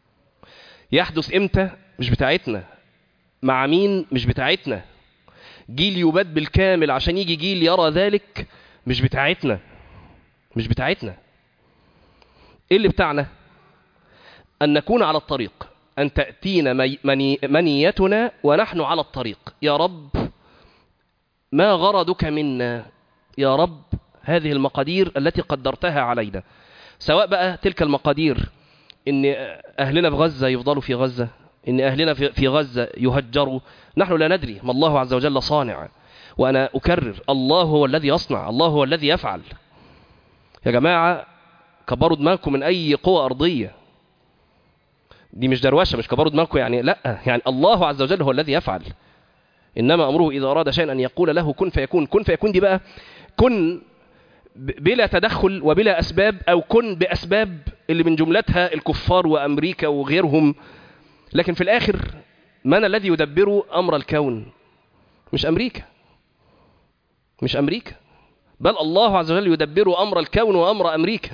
يحدث إمتى مش بتاعتنا مع مين مش بتاعتنا جيل يباد بالكامل عشان يجي جيل يرى ذلك مش بتاعتنا مش بتاعتنا ايه اللي بتاعنا أن نكون على الطريق أن تأتينا مي- مني- منيتنا ونحن على الطريق يا رب ما غرضك منا يا رب هذه المقادير التي قدرتها علينا سواء بقى تلك المقادير ان اهلنا في غزة يفضلوا في غزة ان اهلنا في في غزة يهجروا نحن لا ندري ما الله عز وجل صانع وانا اكرر الله هو الذي يصنع الله هو الذي يفعل يا جماعة كبروا دماغكم من اي قوة ارضية دي مش دروشه مش كبروا دماغكم يعني لا يعني الله عز وجل هو الذي يفعل انما امره اذا اراد شيئا ان يقول له كن فيكون كن فيكون دي بقى كن ب- بلا تدخل وبلا اسباب او كن باسباب اللي من جملتها الكفار وامريكا وغيرهم لكن في الاخر من الذي يدبر امر الكون مش امريكا مش امريكا بل الله عز وجل يدبر امر الكون وامر امريكا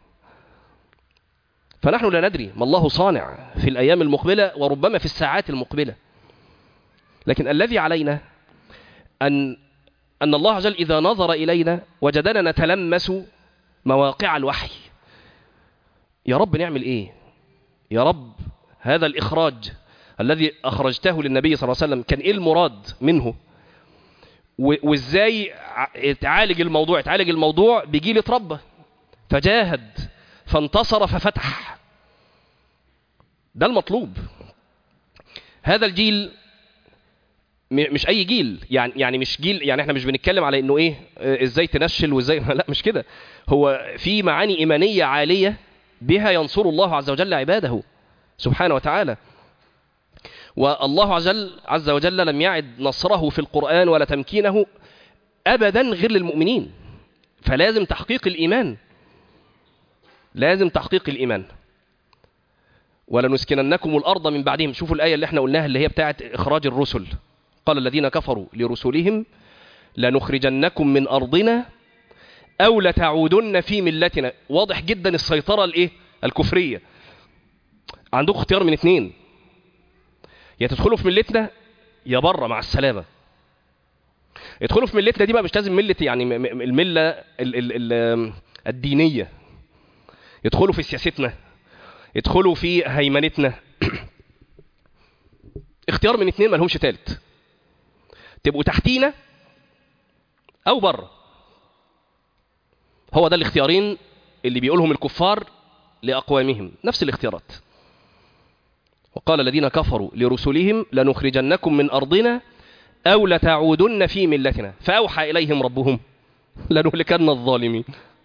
فنحن لا ندري ما الله صانع في الأيام المقبلة وربما في الساعات المقبلة لكن الذي علينا أن أن الله عز وجل إذا نظر إلينا وجدنا نتلمس مواقع الوحي يا رب نعمل إيه يا رب هذا الإخراج الذي أخرجته للنبي صلى الله عليه وسلم كان إيه المراد منه و- وإزاي ع- تعالج الموضوع تعالج الموضوع بجيل اتربى فجاهد فانتصر ففتح ده المطلوب هذا الجيل م- مش اي جيل يعني يعني مش جيل يعني احنا مش بنتكلم على انه ايه آه، ازاي تنشل وازاي لا مش كده هو في معاني ايمانيه عاليه بها ينصر الله عز وجل عباده سبحانه وتعالى والله عز وجل عز وجل لم يعد نصره في القرآن ولا تمكينه أبدا غير للمؤمنين فلازم تحقيق الإيمان لازم تحقيق الإيمان ولنسكننكم الأرض من بعدهم شوفوا الآية اللي احنا قلناها اللي هي بتاعت إخراج الرسل قال الذين كفروا لرسلهم لنخرجنكم من أرضنا أو لتعودن في ملتنا واضح جدا السيطرة الإيه؟ الكفرية عندكم اختيار من اتنين يا تدخلوا في ملتنا يا بره مع السلامة يدخلوا في ملتنا دي بقى مش لازم مله يعني م- م- المله ال ال ال الدينيه يدخلوا في سياستنا يدخلوا في هيمنتنا اختيار من اتنين ملهمش تالت تبقوا تحتينا او بره هو ده الاختيارين اللي بيقولهم الكفار لاقوامهم نفس الاختيارات وقال الذين كفروا لرسلهم لنخرجنكم من ارضنا او لتعودن في ملتنا فاوحى اليهم ربهم لنهلكن الظالمين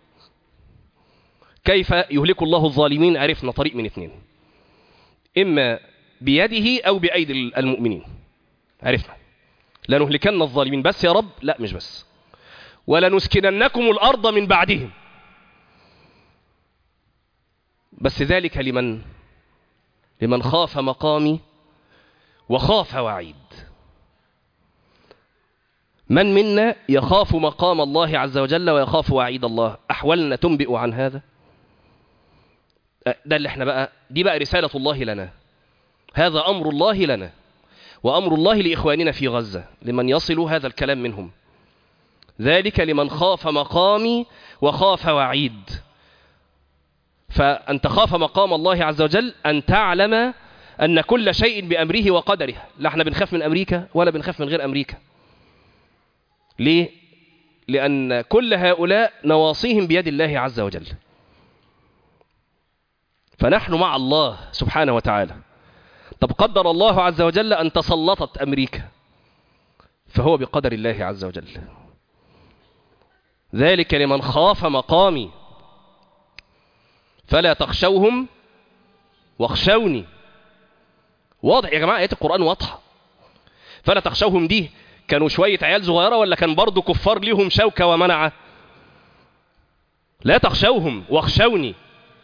كيف يهلك الله الظالمين عرفنا طريق من اثنين اما بيده او بايدي المؤمنين عرفنا لنهلكن الظالمين بس يا رب لا مش بس ولنسكننكم الارض من بعدهم بس ذلك لمن لمن خاف مقامي وخاف وعيد من منا يخاف مقام الله عز وجل ويخاف وعيد الله احوالنا تنبئ عن هذا ده اللي احنا بقى دي بقى رسالة الله لنا هذا أمر الله لنا وأمر الله لإخواننا في غزة لمن يصل هذا الكلام منهم ذلك لمن خاف مقامي وخاف وعيد فأن تخاف مقام الله عز وجل أن تعلم أن كل شيء بأمره وقدره لا احنا بنخاف من أمريكا ولا بنخاف من غير أمريكا ليه؟ لأن كل هؤلاء نواصيهم بيد الله عز وجل فنحن مع الله سبحانه وتعالى طب قدر الله عز وجل أن تسلطت أمريكا فهو بقدر الله عز وجل ذلك لمن خاف مقامي فلا تخشوهم واخشوني واضح يا جماعة آيات القرآن واضحة فلا تخشوهم دي كانوا شوية عيال صغيرة ولا كان برضو كفار ليهم شوكة ومنعة لا تخشوهم واخشوني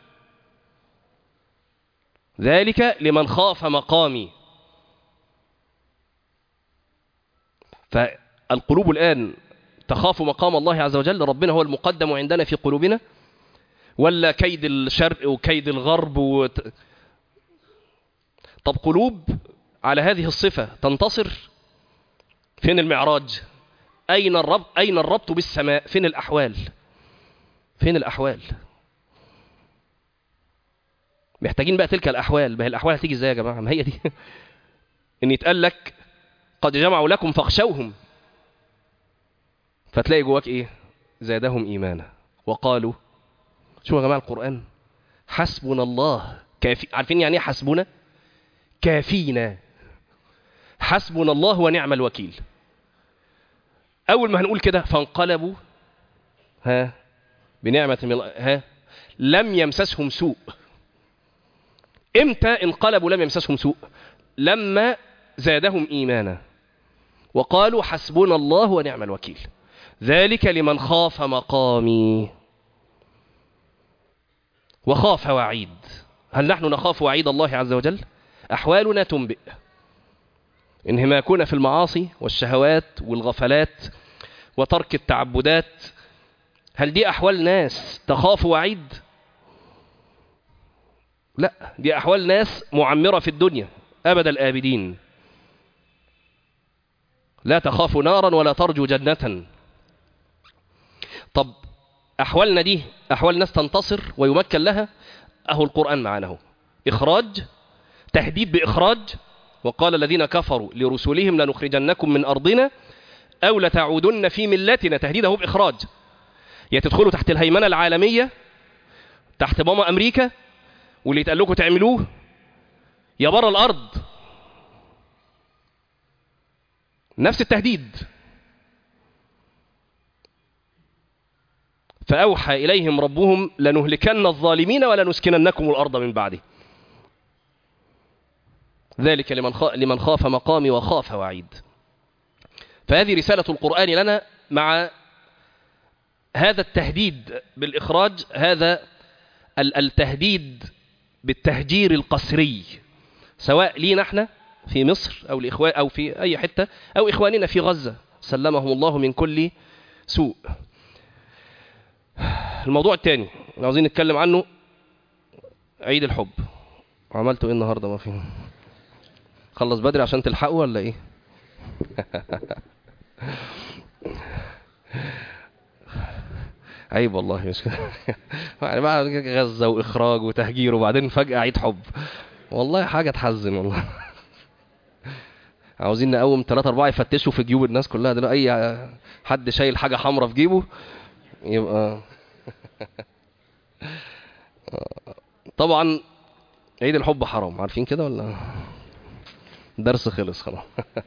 ذلك لمن خاف مقامي فالقلوب الآن تخاف مقام الله عز وجل ربنا هو المقدم عندنا في قلوبنا ولا كيد الشرق وكيد الغرب وت... طب قلوب على هذه الصفة تنتصر فين المعراج أين الربط أين الربط بالسماء فين الأحوال فين الأحوال محتاجين بقى تلك الأحوال ما هي الأحوال هتيجي ازاي يا جماعة ما هي دي إن يتقال لك قد جمعوا لكم فاخشوهم فتلاقي جواك إيه زادهم إيمانا وقالوا شو يا جماعة القرآن حسبنا الله كافي عارفين يعني ايه حسبنا كافينا حسبنا الله ونعم الوكيل أول ما هنقول كده فانقلبوا ها بنعمة من الله ها لم يمسسهم سوء امتى انقلبوا لم يمسسهم سوء لما زادهم ايمانا وقالوا حسبنا الله ونعم الوكيل ذلك لمن خاف مقامي وخاف وعيد هل نحن نخاف وعيد الله عز وجل احوالنا تنبئ انهماكنا في المعاصي والشهوات والغفلات وترك التعبدات هل دي احوال ناس تخاف وعيد لا دي أحوال ناس معمرة في الدنيا أبد الآبدين لا تخاف نارا ولا ترجو جنة طب أحوالنا دي أحوال ناس تنتصر ويمكن لها أهو القرآن معنا هو إخراج تهديد بإخراج وقال الذين كفروا لرسلهم لنخرجنكم من أرضنا أو لتعودن في ملتنا تهديده بإخراج يا تدخلوا تحت الهيمنة العالمية تحت ماما أمريكا واللي يتقال لكم تعملوه يا بره الارض نفس التهديد فاوحى اليهم ربهم لنهلكن الظالمين ولنسكننكم الارض من بعده ذلك لمن خاف, لمن خاف مقامي وخاف وعيد فهذه رساله القران لنا مع هذا التهديد بالاخراج هذا التهديد بالتهجير القسري سواء لينا احنا في مصر او الاخوان او في اي حته او اخواننا في غزه سلمهم الله من كل سوء الموضوع الثاني اللي عاوزين نتكلم عنه عيد الحب عملتوا ايه النهارده ما في خلص بدري عشان تلحقوا ولا ايه عيب والله مش كده يعني بعد كده غزة وإخراج وتهجير وبعدين فجأة عيد حب والله حاجة تحزن والله عاوزين نقوم ثلاثة أربعة يفتشوا في جيوب الناس كلها دلوقتي أي حد شايل حاجة حمراء في جيبه يبقى طبعا عيد الحب حرام عارفين كده ولا درس خلص خلاص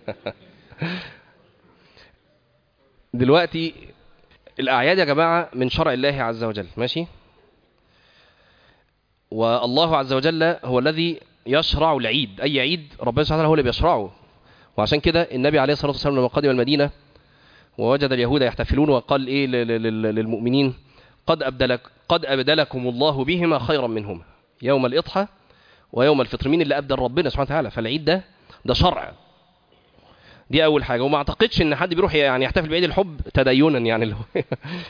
دلوقتي الأعياد يا جماعة من شرع الله عز وجل ماشي والله عز وجل هو الذي يشرع العيد أي عيد ربنا سبحانه وتعالى هو اللي بيشرعه وعشان كده النبي عليه الصلاة والسلام لما قدم المدينة ووجد اليهود يحتفلون وقال إيه لل- لل- للمؤمنين قد أبدلك قد أبدلكم الله بهما خيرا منهما يوم الإضحى ويوم الفطر مين اللي أبدل ربنا سبحانه وتعالى فالعيد ده ده شرع دي أول حاجة وما أعتقدش إن حد بيروح يعني يحتفل بعيد الحب تدينا يعني اللي هو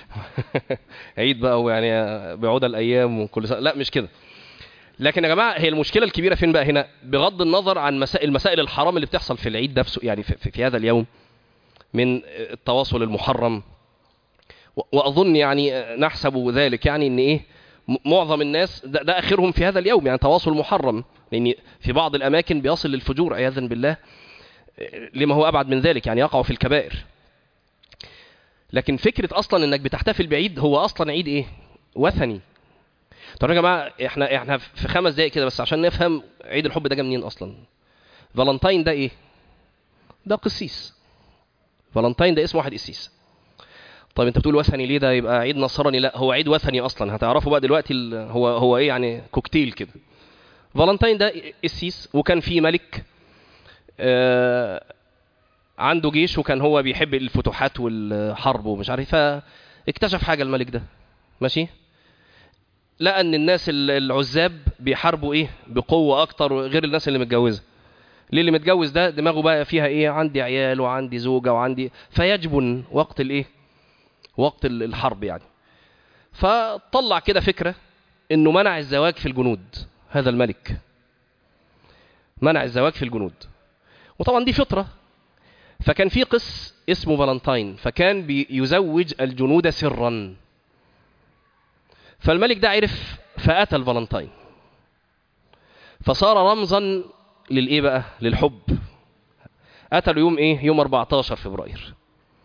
عيد بقى ويعني بعود الأيام وكل سنة لا مش كده لكن يا جماعة هي المشكلة الكبيرة فين بقى هنا بغض النظر عن مسائل المسائل الحرام اللي بتحصل في العيد نفسه يعني في, في, في هذا اليوم من التواصل المحرم و- وأظن يعني نحسب ذلك يعني إن إيه م- معظم الناس ده, ده آخرهم في هذا اليوم يعني تواصل محرم لأن في بعض الأماكن بيصل للفجور عياذا بالله لما هو أبعد من ذلك يعني يقع في الكبائر لكن فكرة أصلا إنك بتحتفل بعيد هو أصلا عيد إيه وثني طب يا جماعة إحنا إحنا في خمس دقايق كده بس عشان نفهم عيد الحب ده جه منين أصلا فالنتاين ده إيه ده قسيس فالنتاين ده اسم واحد قسيس طيب انت بتقول وثني ليه ده يبقى عيد نصراني لا هو عيد وثني اصلا هتعرفوا بقى دلوقتي ال- هو هو ايه يعني كوكتيل كده فالنتاين ده قسيس وكان في ملك آه، عنده جيش وكان هو بيحب الفتوحات والحرب ومش عارف فاكتشف حاجه الملك ده ماشي لقى ان الناس ال- العزاب بيحاربوا ايه بقوه اكتر غير الناس اللي متجوزه ليه اللي متجوز ده دماغه بقى فيها ايه عندي عيال وعندي زوجه وعندي فيجبن وقت الايه وقت ال- الحرب يعني فطلع كده فكره انه منع الزواج في الجنود هذا الملك منع الزواج في الجنود وطبعا دي فطره فكان في قس اسمه فالنتاين فكان بيزوج الجنود سرا فالملك ده عرف فقتل فالنتاين فصار رمزا للايه بقى للحب قتله يوم ايه يوم 14 فبراير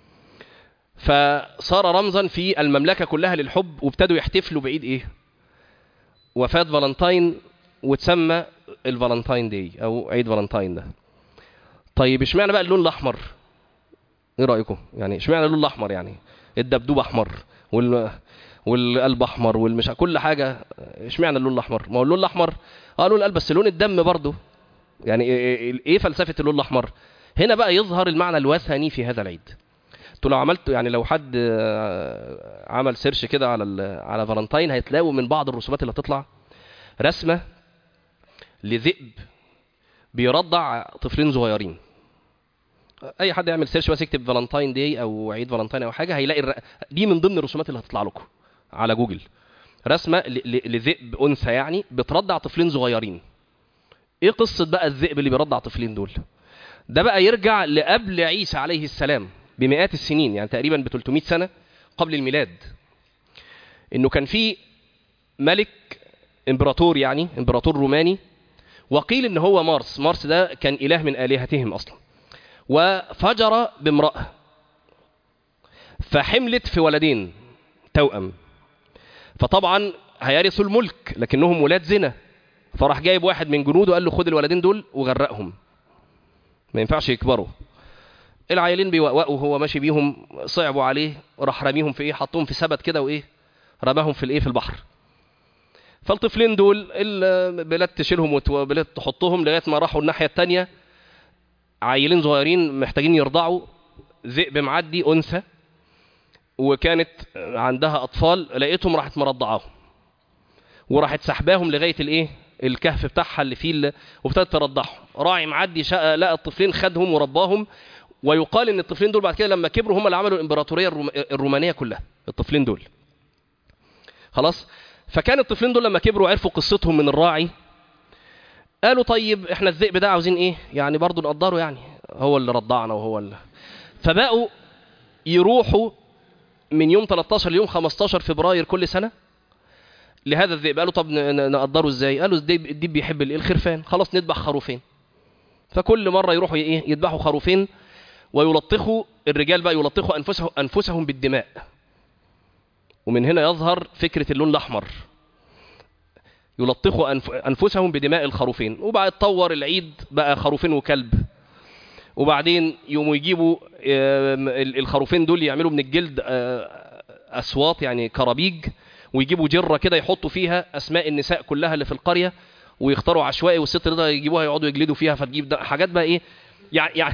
فصار رمزا في المملكه كلها للحب وابتدوا يحتفلوا بعيد ايه وفاه فالنتاين وتسمى الفالنتاين داي او عيد فالنتاين ده طيب اشمعنى بقى اللون الاحمر ايه رايكم يعني اشمعنى اللون الاحمر يعني الدبدوب احمر وال والقلب احمر والمش كل حاجه اشمعنى اللون الاحمر ما هو اللون الاحمر اه لون القلب بس لون الدم برضه يعني ايه إيه- ايه فلسفه اللون الاحمر هنا بقى يظهر المعنى الوثني في هذا العيد انتوا لو عملتوا يعني لو حد آه، عمل سيرش كده على ال- على فالنتاين هيتلاقوا من بعض الرسومات اللي هتطلع رسمه لذئب بيرضع طفلين صغيرين اي حد يعمل سيرش بس يكتب فالنتاين داي او عيد فالنتاين او حاجه هيلاقي الر... دي من ضمن الرسومات اللي هتطلع لكم على جوجل رسمه ل... ل... لذئب انثى يعني بترضع طفلين صغيرين ايه قصه بقى الذئب اللي بيرضع طفلين دول ده بقى يرجع لقبل عيسى عليه السلام بمئات السنين يعني تقريبا ب 300 سنه قبل الميلاد انه كان في ملك امبراطور يعني امبراطور روماني وقيل ان هو مارس مارس ده كان اله من الهتهم اصلا وفجر بامراه فحملت في ولدين توأم فطبعا هيرثوا الملك لكنهم ولاد زنا فراح جايب واحد من جنوده قال له خد الولدين دول وغرقهم ما ينفعش يكبروا العيالين بيوقوقوا وهو ماشي بيهم صعبوا عليه راح رميهم في ايه حطهم في سبت كده وايه رماهم في الايه في البحر فالطفلين دول البلاد تشيلهم وبلاد تحطهم لغايه ما راحوا الناحيه الثانيه عيلين صغيرين محتاجين يرضعوا ذئب معدي انثى وكانت عندها اطفال لقيتهم راحت مرضعاهم وراحت سحباهم لغايه الايه الكهف بتاعها اللي فيه ال- وابتدت ترضعهم راعي معدي شقى لقى الطفلين خدهم ورباهم ويقال ان الطفلين دول بعد كده لما كبروا هم اللي عملوا الامبراطوريه الروم- الرومانيه كلها الطفلين دول خلاص فكان الطفلين دول لما كبروا عرفوا قصتهم من الراعي قالوا طيب احنا الذئب ده عاوزين ايه يعني برضو نقدره يعني هو اللي رضعنا وهو اللي فبقوا يروحوا من يوم 13 ليوم 15 فبراير كل سنة لهذا الذئب قالوا طب ن- ن- نقدره ازاي قالوا الديب, الديب بيحب الايه الخرفان خلاص نذبح خروفين فكل مرة يروحوا ايه يذبحوا خروفين ويلطخوا الرجال بقى يلطخوا انفسهم انفسهم بالدماء ومن هنا يظهر فكرة اللون الاحمر يلطخوا أنف... انفسهم بدماء الخروفين وبعد تطور العيد بقى خروفين وكلب وبعدين يقوموا يجيبوا آم، ال- الخروفين دول يعملوا من الجلد آه، اسواط يعني كرابيج ويجيبوا جره كده يحطوا فيها اسماء النساء كلها اللي في القريه ويختاروا عشوائي والست ده يجيبوها يقعدوا يجلدوا فيها فتجيب ده حاجات بقى ايه يعني يعني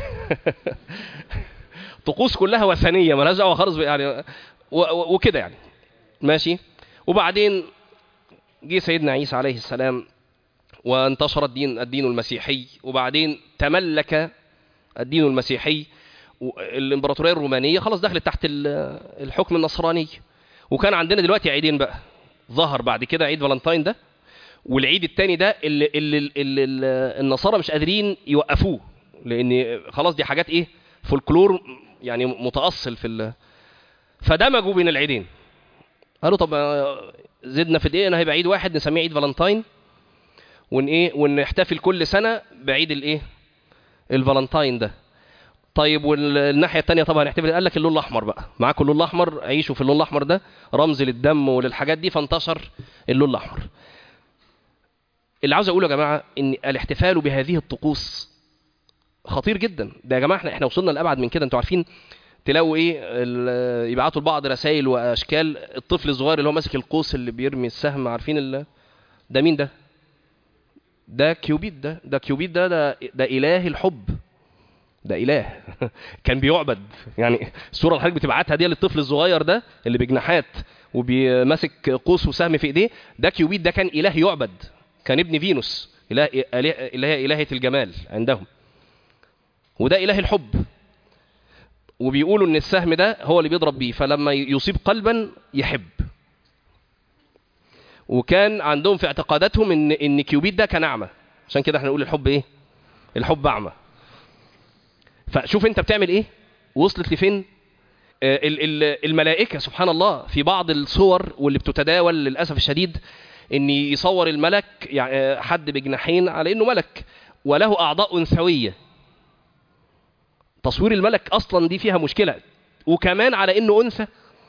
طقوس كلها وثنيه مالهاش دعوه خالص يعني و- و- وكده يعني ماشي وبعدين جه سيدنا عيسى عليه السلام وانتشر الدين الدين المسيحي وبعدين تملك الدين المسيحي و- الامبراطوريه الرومانيه خلاص دخلت تحت ال- الحكم النصراني وكان عندنا دلوقتي عيدين بقى ظهر بعد كده عيد فالنتاين ده والعيد التاني ده اللي, اللي, اللي, اللي النصارى مش قادرين يوقفوه لان خلاص دي حاجات ايه فولكلور يعني متاصل في ال... فدمجوا بين العيدين قالوا طب آه، زدنا في دقيقه هيبقى عيد واحد نسميه عيد فالنتاين ون ايه ونحتفل كل سنه بعيد الايه الفالنتاين ده طيب والناحيه الثانيه طبعا هنحتفل قال لك اللون الاحمر بقى معاكم اللون الاحمر عيشوا في اللون الاحمر ده رمز للدم وللحاجات دي فانتشر اللون الاحمر اللي عاوز اقوله يا جماعه ان الاحتفال بهذه الطقوس خطير جدا ده يا جماعه احنا احنا وصلنا لابعد من كده انتوا عارفين تلاقوا ايه ال- يبعتوا لبعض رسائل واشكال الطفل الصغير اللي هو ماسك القوس اللي بيرمي السهم عارفين ال- ده مين ده ده كيوبيد ده ده كيوبيد ده ده, ده اله الحب ده اله كان بيعبد يعني الصوره اللي حضرتك بتبعتها دي للطفل الصغير ده اللي بجناحات وبيمسك قوس وسهم في ايديه ده كيوبيد ده كان اله يعبد كان ابن فينوس اله إله- اللي هي الهه الجمال عندهم وده اله الحب وبيقولوا ان السهم ده هو اللي بيضرب بيه فلما يصيب قلبا يحب وكان عندهم في اعتقاداتهم ان ان كيوبيد ده كان اعمى عشان كده احنا نقول الحب ايه الحب اعمى فشوف انت بتعمل ايه وصلت لفين آه، ال- ال- الملائكه سبحان الله في بعض الصور واللي بتتداول للاسف الشديد ان يصور الملك يعني آه، حد بجناحين على انه ملك وله اعضاء انثويه تصوير الملك اصلا دي فيها مشكله وكمان على انه انثى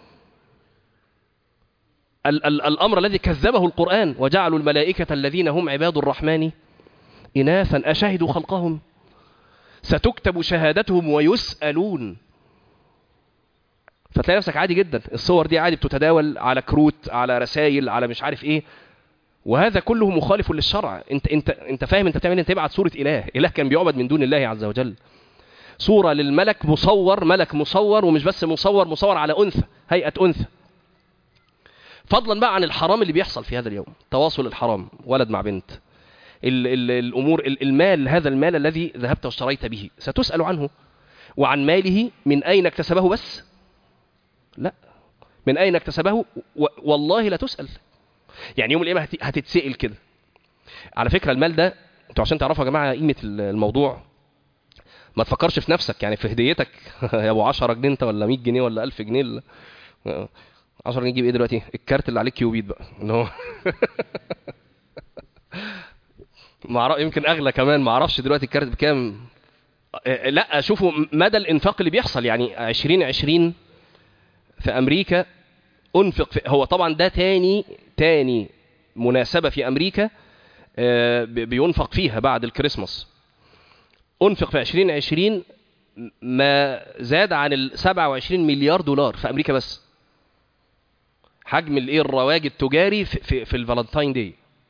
ال- ال- الامر الذي كذبه القران وجعلوا الملائكه الذين هم عباد الرحمن اناثا اشهدوا خلقهم ستكتب شهادتهم ويسالون فتلاقي نفسك عادي جدا الصور دي عادي بتتداول على كروت على رسائل على مش عارف ايه وهذا كله مخالف للشرع انت انت انت فاهم انت بتعمل إيه؟ انت تبعت صوره اله اله كان بيعبد من دون الله عز وجل صوره للملك مصور ملك مصور ومش بس مصور مصور على انثى هيئه انثى فضلا بقى عن الحرام اللي بيحصل في هذا اليوم تواصل الحرام ولد مع بنت ال ال الامور ال- المال هذا المال الذي ذهبت واشتريت به ستسال عنه وعن ماله من اين اكتسبه بس لا من اين اكتسبه و والله لا تسال يعني يوم القيامه هت- هتتسال كده على فكره المال ده انتوا عشان تعرفوا يا جماعه قيمه ال- الموضوع ما تفكرش في نفسك يعني في هديتك يا ابو 10 جنيه انت ولا 100 جنيه ولا 1000 جنيه ال- 10 جنيه تجيب ايه دلوقتي الكارت اللي عليه كيوبيد بقى اللي هو ما أعرف- يمكن اغلى كمان ما اعرفش دلوقتي الكارت بكام آه، لا شوفوا مدى الانفاق اللي بيحصل يعني 2020 في امريكا انفق في هو طبعا ده تاني تاني مناسبه في امريكا آه، ب- بينفق فيها بعد الكريسماس انفق في 2020 ما زاد عن ال 27 مليار دولار في امريكا بس حجم الايه الرواج التجاري في في, في الفالنتاين داي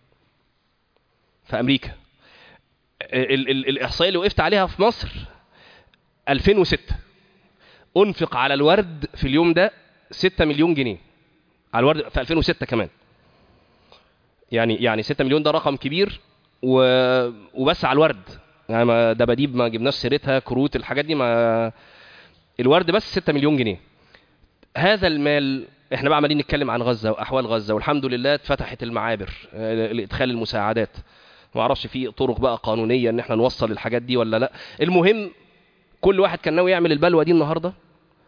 في امريكا ال ال الاحصائيه اللي وقفت عليها في مصر 2006 انفق على الورد في اليوم ده 6 مليون جنيه على الورد في 2006 كمان يعني يعني 6 مليون ده رقم كبير و... وبس على الورد يعني ما دباديب ما جبناش سيرتها كروت الحاجات دي ما الورد بس 6 مليون جنيه هذا المال احنا بقى عمالين نتكلم عن غزه واحوال غزه والحمد لله اتفتحت المعابر آه، لادخال المساعدات ما اعرفش في طرق بقى قانونيه ان احنا نوصل الحاجات دي ولا لا المهم كل واحد كان ناوي يعمل البلوه دي النهارده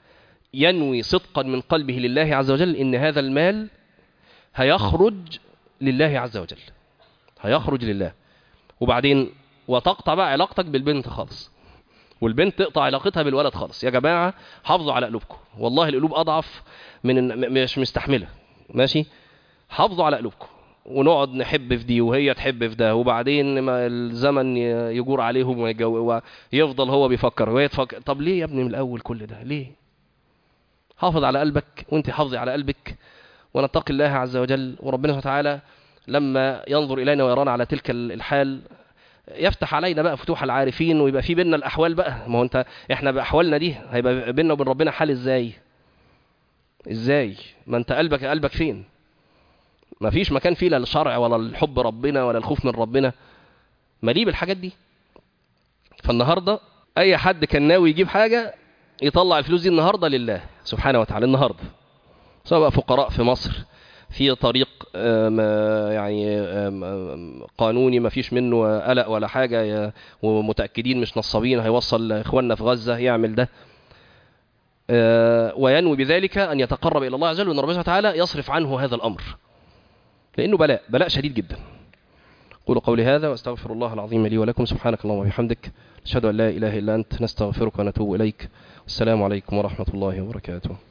ينوي صدقا من قلبه لله عز وجل إن هذا المال هيخرج لله عز وجل هيخرج لله وبعدين وتقطع بقى علاقتك بالبنت خالص والبنت تقطع علاقتها بالولد خالص يا جماعة حافظوا على قلوبكم والله القلوب أضعف من إن- م- مش مستحملة ماشي حافظوا على قلوبكم ونقعد نحب في دي وهي تحب في ده وبعدين ما الزمن ي- يجور عليهم ويجو- ويفضل هو بيفكر وهي تفكر طب ليه يا ابني من الأول كل ده ليه حافظ على قلبك وانت حافظي على قلبك ونتقي الله عز وجل وربنا سبحانه وتعالى لما ينظر إلينا ويرانا على تلك الحال يفتح علينا بقى فتوح العارفين ويبقى في بينا الأحوال بقى ما هو انت احنا بأحوالنا دي هيبقى بينا وبين ربنا حال ازاي ازاي ما انت قلبك قلبك فين ما فيش مكان فيه لا الشرع ولا الحب ربنا ولا الخوف من ربنا مليء بالحاجات دي فالنهارده اي حد كان ناوي يجيب حاجه يطلع الفلوس دي النهارده لله سبحانه وتعالى النهارده سواء بقى فقراء في مصر في طريق آم، آه، يعني آم، آم، قانوني ما فيش منه قلق ولا حاجة يا- ومتأكدين مش نصابين هيوصل إخواننا في غزة يعمل ده آه، وينوي بذلك أن يتقرب إلى الله عز وجل وأن ربنا سبحانه وتعالى يصرف عنه هذا الأمر لأنه بلاء بلاء شديد جدا قولوا قولي هذا واستغفر الله العظيم لي ولكم سبحانك اللهم وبحمدك نشهد أن لا إله إلا أنت نستغفرك ونتوب إليك والسلام عليكم ورحمة الله وبركاته